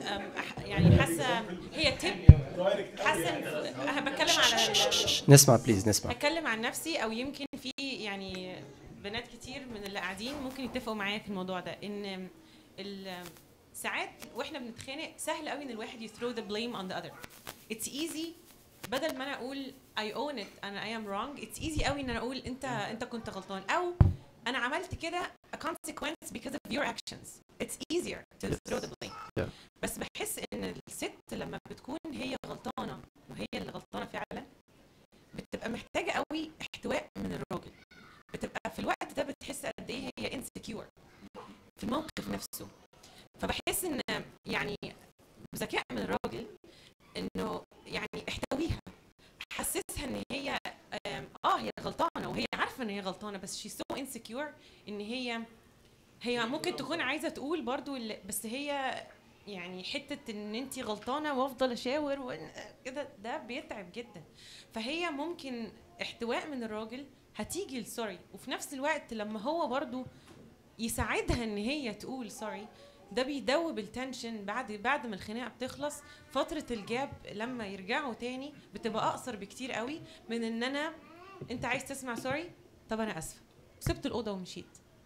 يعني حاسه هي تip حاسه إن- انا بتكلم على نسمع بليز نسمع هتكلم عن نفسي او يمكن في يعني بنات كتير من اللي قاعدين ممكن يتفقوا معايا في الموضوع ده ان ال- ساعات واحنا بنتخانق سهل قوي ان الواحد يثرو ذا blame on the other it's easy بدل ما انا اقول I own it انا I am wrong it's easy قوي ان انا اقول انت انت كنت غلطان او انا عملت كده a consequence because of your actions it's easier to throw the blame Yeah. بس بحس ان الست لما بتكون هي غلطانه وهي اللي غلطانه فعلا بتبقى محتاجه قوي احتواء من الراجل بتبقى في الوقت ده بتحس قد ايه هي انسكيور في الموقف نفسه فبحس ان يعني بذكاء من الراجل انه يعني احتويها حسسها ان هي آم، اه هي غلطانه وهي عارفه ان هي غلطانه بس شي سو انسكيور ان هي هي ممكن تكون عايزه تقول برضو اللي بس هي يعني حته ان انت غلطانه وافضل اشاور وإن- كده ده بيتعب جدا فهي ممكن احتواء من الراجل هتيجي السوري وفي نفس الوقت لما هو برضو يساعدها ان هي تقول سوري ده بيدوب التنشن بعد بعد ما الخناقه بتخلص فتره الجاب لما يرجعوا تاني بتبقى اقصر بكتير قوي من ان انا انت عايز تسمع سوري طب انا اسفه سبت الاوضه ومشيت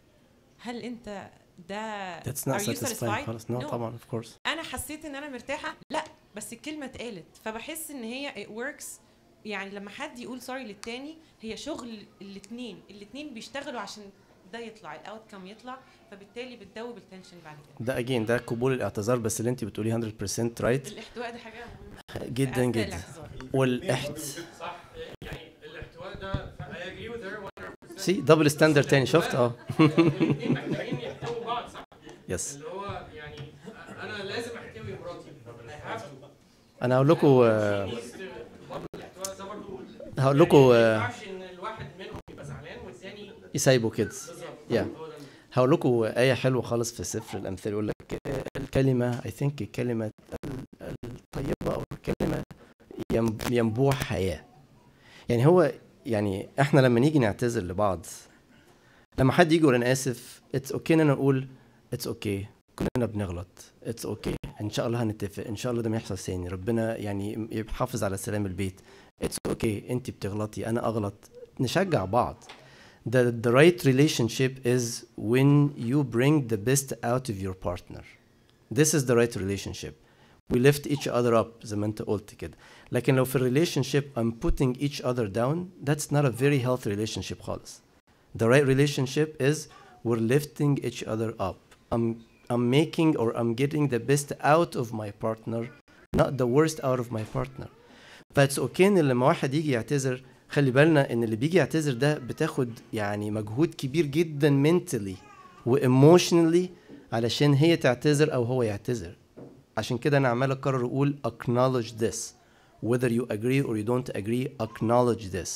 هل انت ده That's not are you satisfying satisfied? خالص no No. طبعا of course انا حسيت ان انا مرتاحه لا بس الكلمه اتقالت فبحس ان هي it works يعني لما حد يقول سوري للتاني هي شغل الاثنين الاثنين بيشتغلوا عشان ده يطلع الاوت كم يطلع فبالتالي بتدوب التنشن بعد كده ده اجين ده قبول الاعتذار بس اللي انت بتقوليه 100% رايت الاحتواء ده حاجه مهمة. جدا أثناء جدا الاعتذار. والاحت صح يعني الاحتواء ده I agree with her 100% سي دبل ستاندرد تاني شفت اه الاثنين محتاجين يحتووا بعض صح يس اللي هو يعني انا لازم احتوي مراتي I have to انا هقول لكم آه، She needs to- برضه الاحتواء ده برضه هقول لكم ما آه، ينفعش ان الواحد منهم يبقى زعلان والتاني يسايبوا كده بالظبط يا هو ده هقول لكم آية حلوة خالص في سفر الأمثال يقول لك آه، الكلمة I think الكلمة ال- الطيبة أو الكلمة ين- ينبوع حياة يعني هو يعني احنا لما نيجي نعتذر لبعض لما حد يجي يقول انا اسف اتس اوكي ان انا اقول اتس اوكي كلنا بنغلط اتس اوكي ان شاء الله هنتفق ان شاء الله ده ما يحصل ثاني ربنا يعني يحافظ على سلام البيت اتس اوكي انت بتغلطي انا اغلط نشجع بعض the the right relationship is when you bring the best out of your partner this is the right relationship we lift each other up زي ما انت قلت كده لكن لو في relationship I'm putting each other down that's not a very healthy relationship خالص the right relationship is we're lifting each other up I'm I'm making or I'm getting the best out of my partner not the worst out of my partner فاتس اوكي ان لما واحد يجي يعتذر خلي بالنا ان اللي بيجي يعتذر ده بتاخد يعني مجهود كبير جدا mentally وايموشنالي علشان هي تعتذر او هو يعتذر عشان كده انا عمال اكرر اقول acknowledge this whether you agree or you don't agree acknowledge this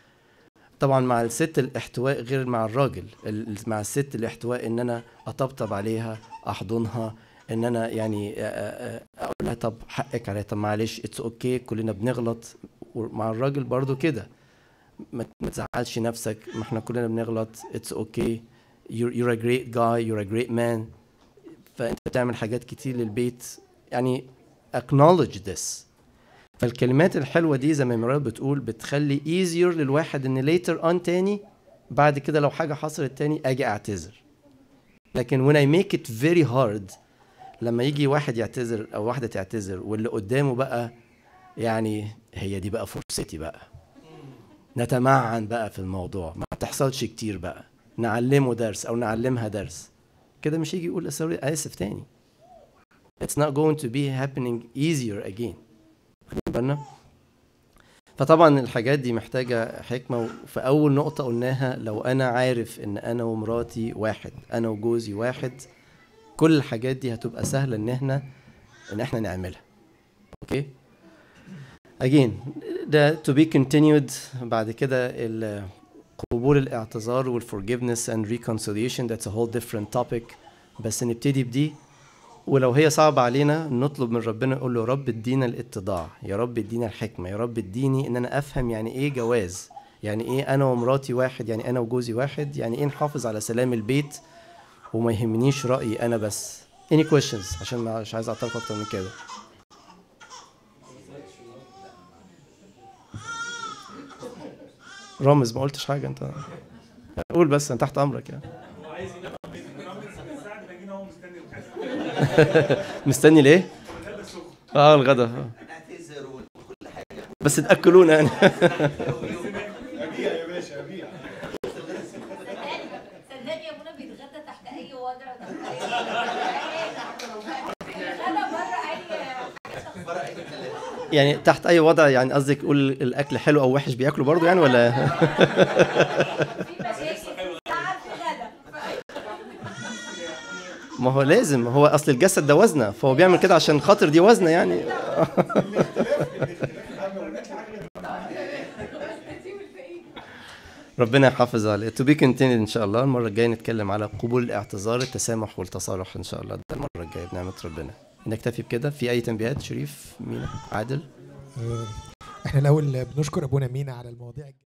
طبعا مع الست الاحتواء غير مع الراجل ال- مع الست الاحتواء ان انا اطبطب عليها احضنها ان انا يعني أ- أ- أ- اقول لها طب حقك عليا طب معلش اتس اوكي كلنا بنغلط ومع الراجل برضو كده ما ما تزعلش نفسك ما احنا كلنا بنغلط اتس اوكي you're, you're a great guy you're a great man فانت بتعمل حاجات كتير للبيت يعني acknowledge this فالكلمات الحلوة دي زي ما مراد بتقول بتخلي easier للواحد ان later on تاني بعد كده لو حاجة حصلت تاني اجي اعتذر لكن when I make it very hard لما يجي واحد يعتذر او واحدة تعتذر واللي قدامه بقى يعني هي دي بقى فرصتي بقى نتمعن بقى في الموضوع ما تحصلش كتير بقى نعلمه درس او نعلمها درس كده مش يجي يقول سوري اسف تاني it's not going to be happening easier again واخدين بالنا فطبعا الحاجات دي محتاجة حكمة في أول نقطة قلناها لو أنا عارف إن أنا ومراتي واحد أنا وجوزي واحد كل الحاجات دي هتبقى سهلة إن إحنا إن إحنا نعملها أوكي again ده to be continued بعد كده ال- قبول الاعتذار والforgiveness and reconciliation that's a whole different topic بس نبتدي بدي ولو هي صعبة علينا نطلب من ربنا نقول له يا رب ادينا الاتضاع يا رب ادينا الحكمة يا رب اديني ان انا افهم يعني ايه جواز يعني ايه انا ومراتي واحد يعني انا وجوزي واحد يعني ايه نحافظ على سلام البيت وما يهمنيش رأيي انا بس any questions عشان ما- مش عايز اعطلكم اكتر من كده رامز ما قلتش حاجة انت قول بس انا تحت امرك يعني مستني ليه؟ اه الغدا آه. بس تاكلونا يعني ابيع يا باشا ابيع صدقني يا منى بيتغدى تحت اي وضع تحت اي بيتغدى بره اي يعني تحت اي وضع يعني قصدك قول الاكل حلو او وحش بياكلوا برضو يعني ولا ما هو لازم هو اصل الجسد ده وزنه فهو بيعمل كده عشان خاطر دي وزنه يعني ربنا يحافظ عليه to be continued ان شاء الله المره الجايه نتكلم على قبول الاعتذار التسامح والتصالح ان شاء الله ده المره الجايه بنعمه ربنا نكتفي بكده في اي تنبيهات شريف مينا عادل آه، احنا الاول بنشكر ابونا مينا على المواضيع الج-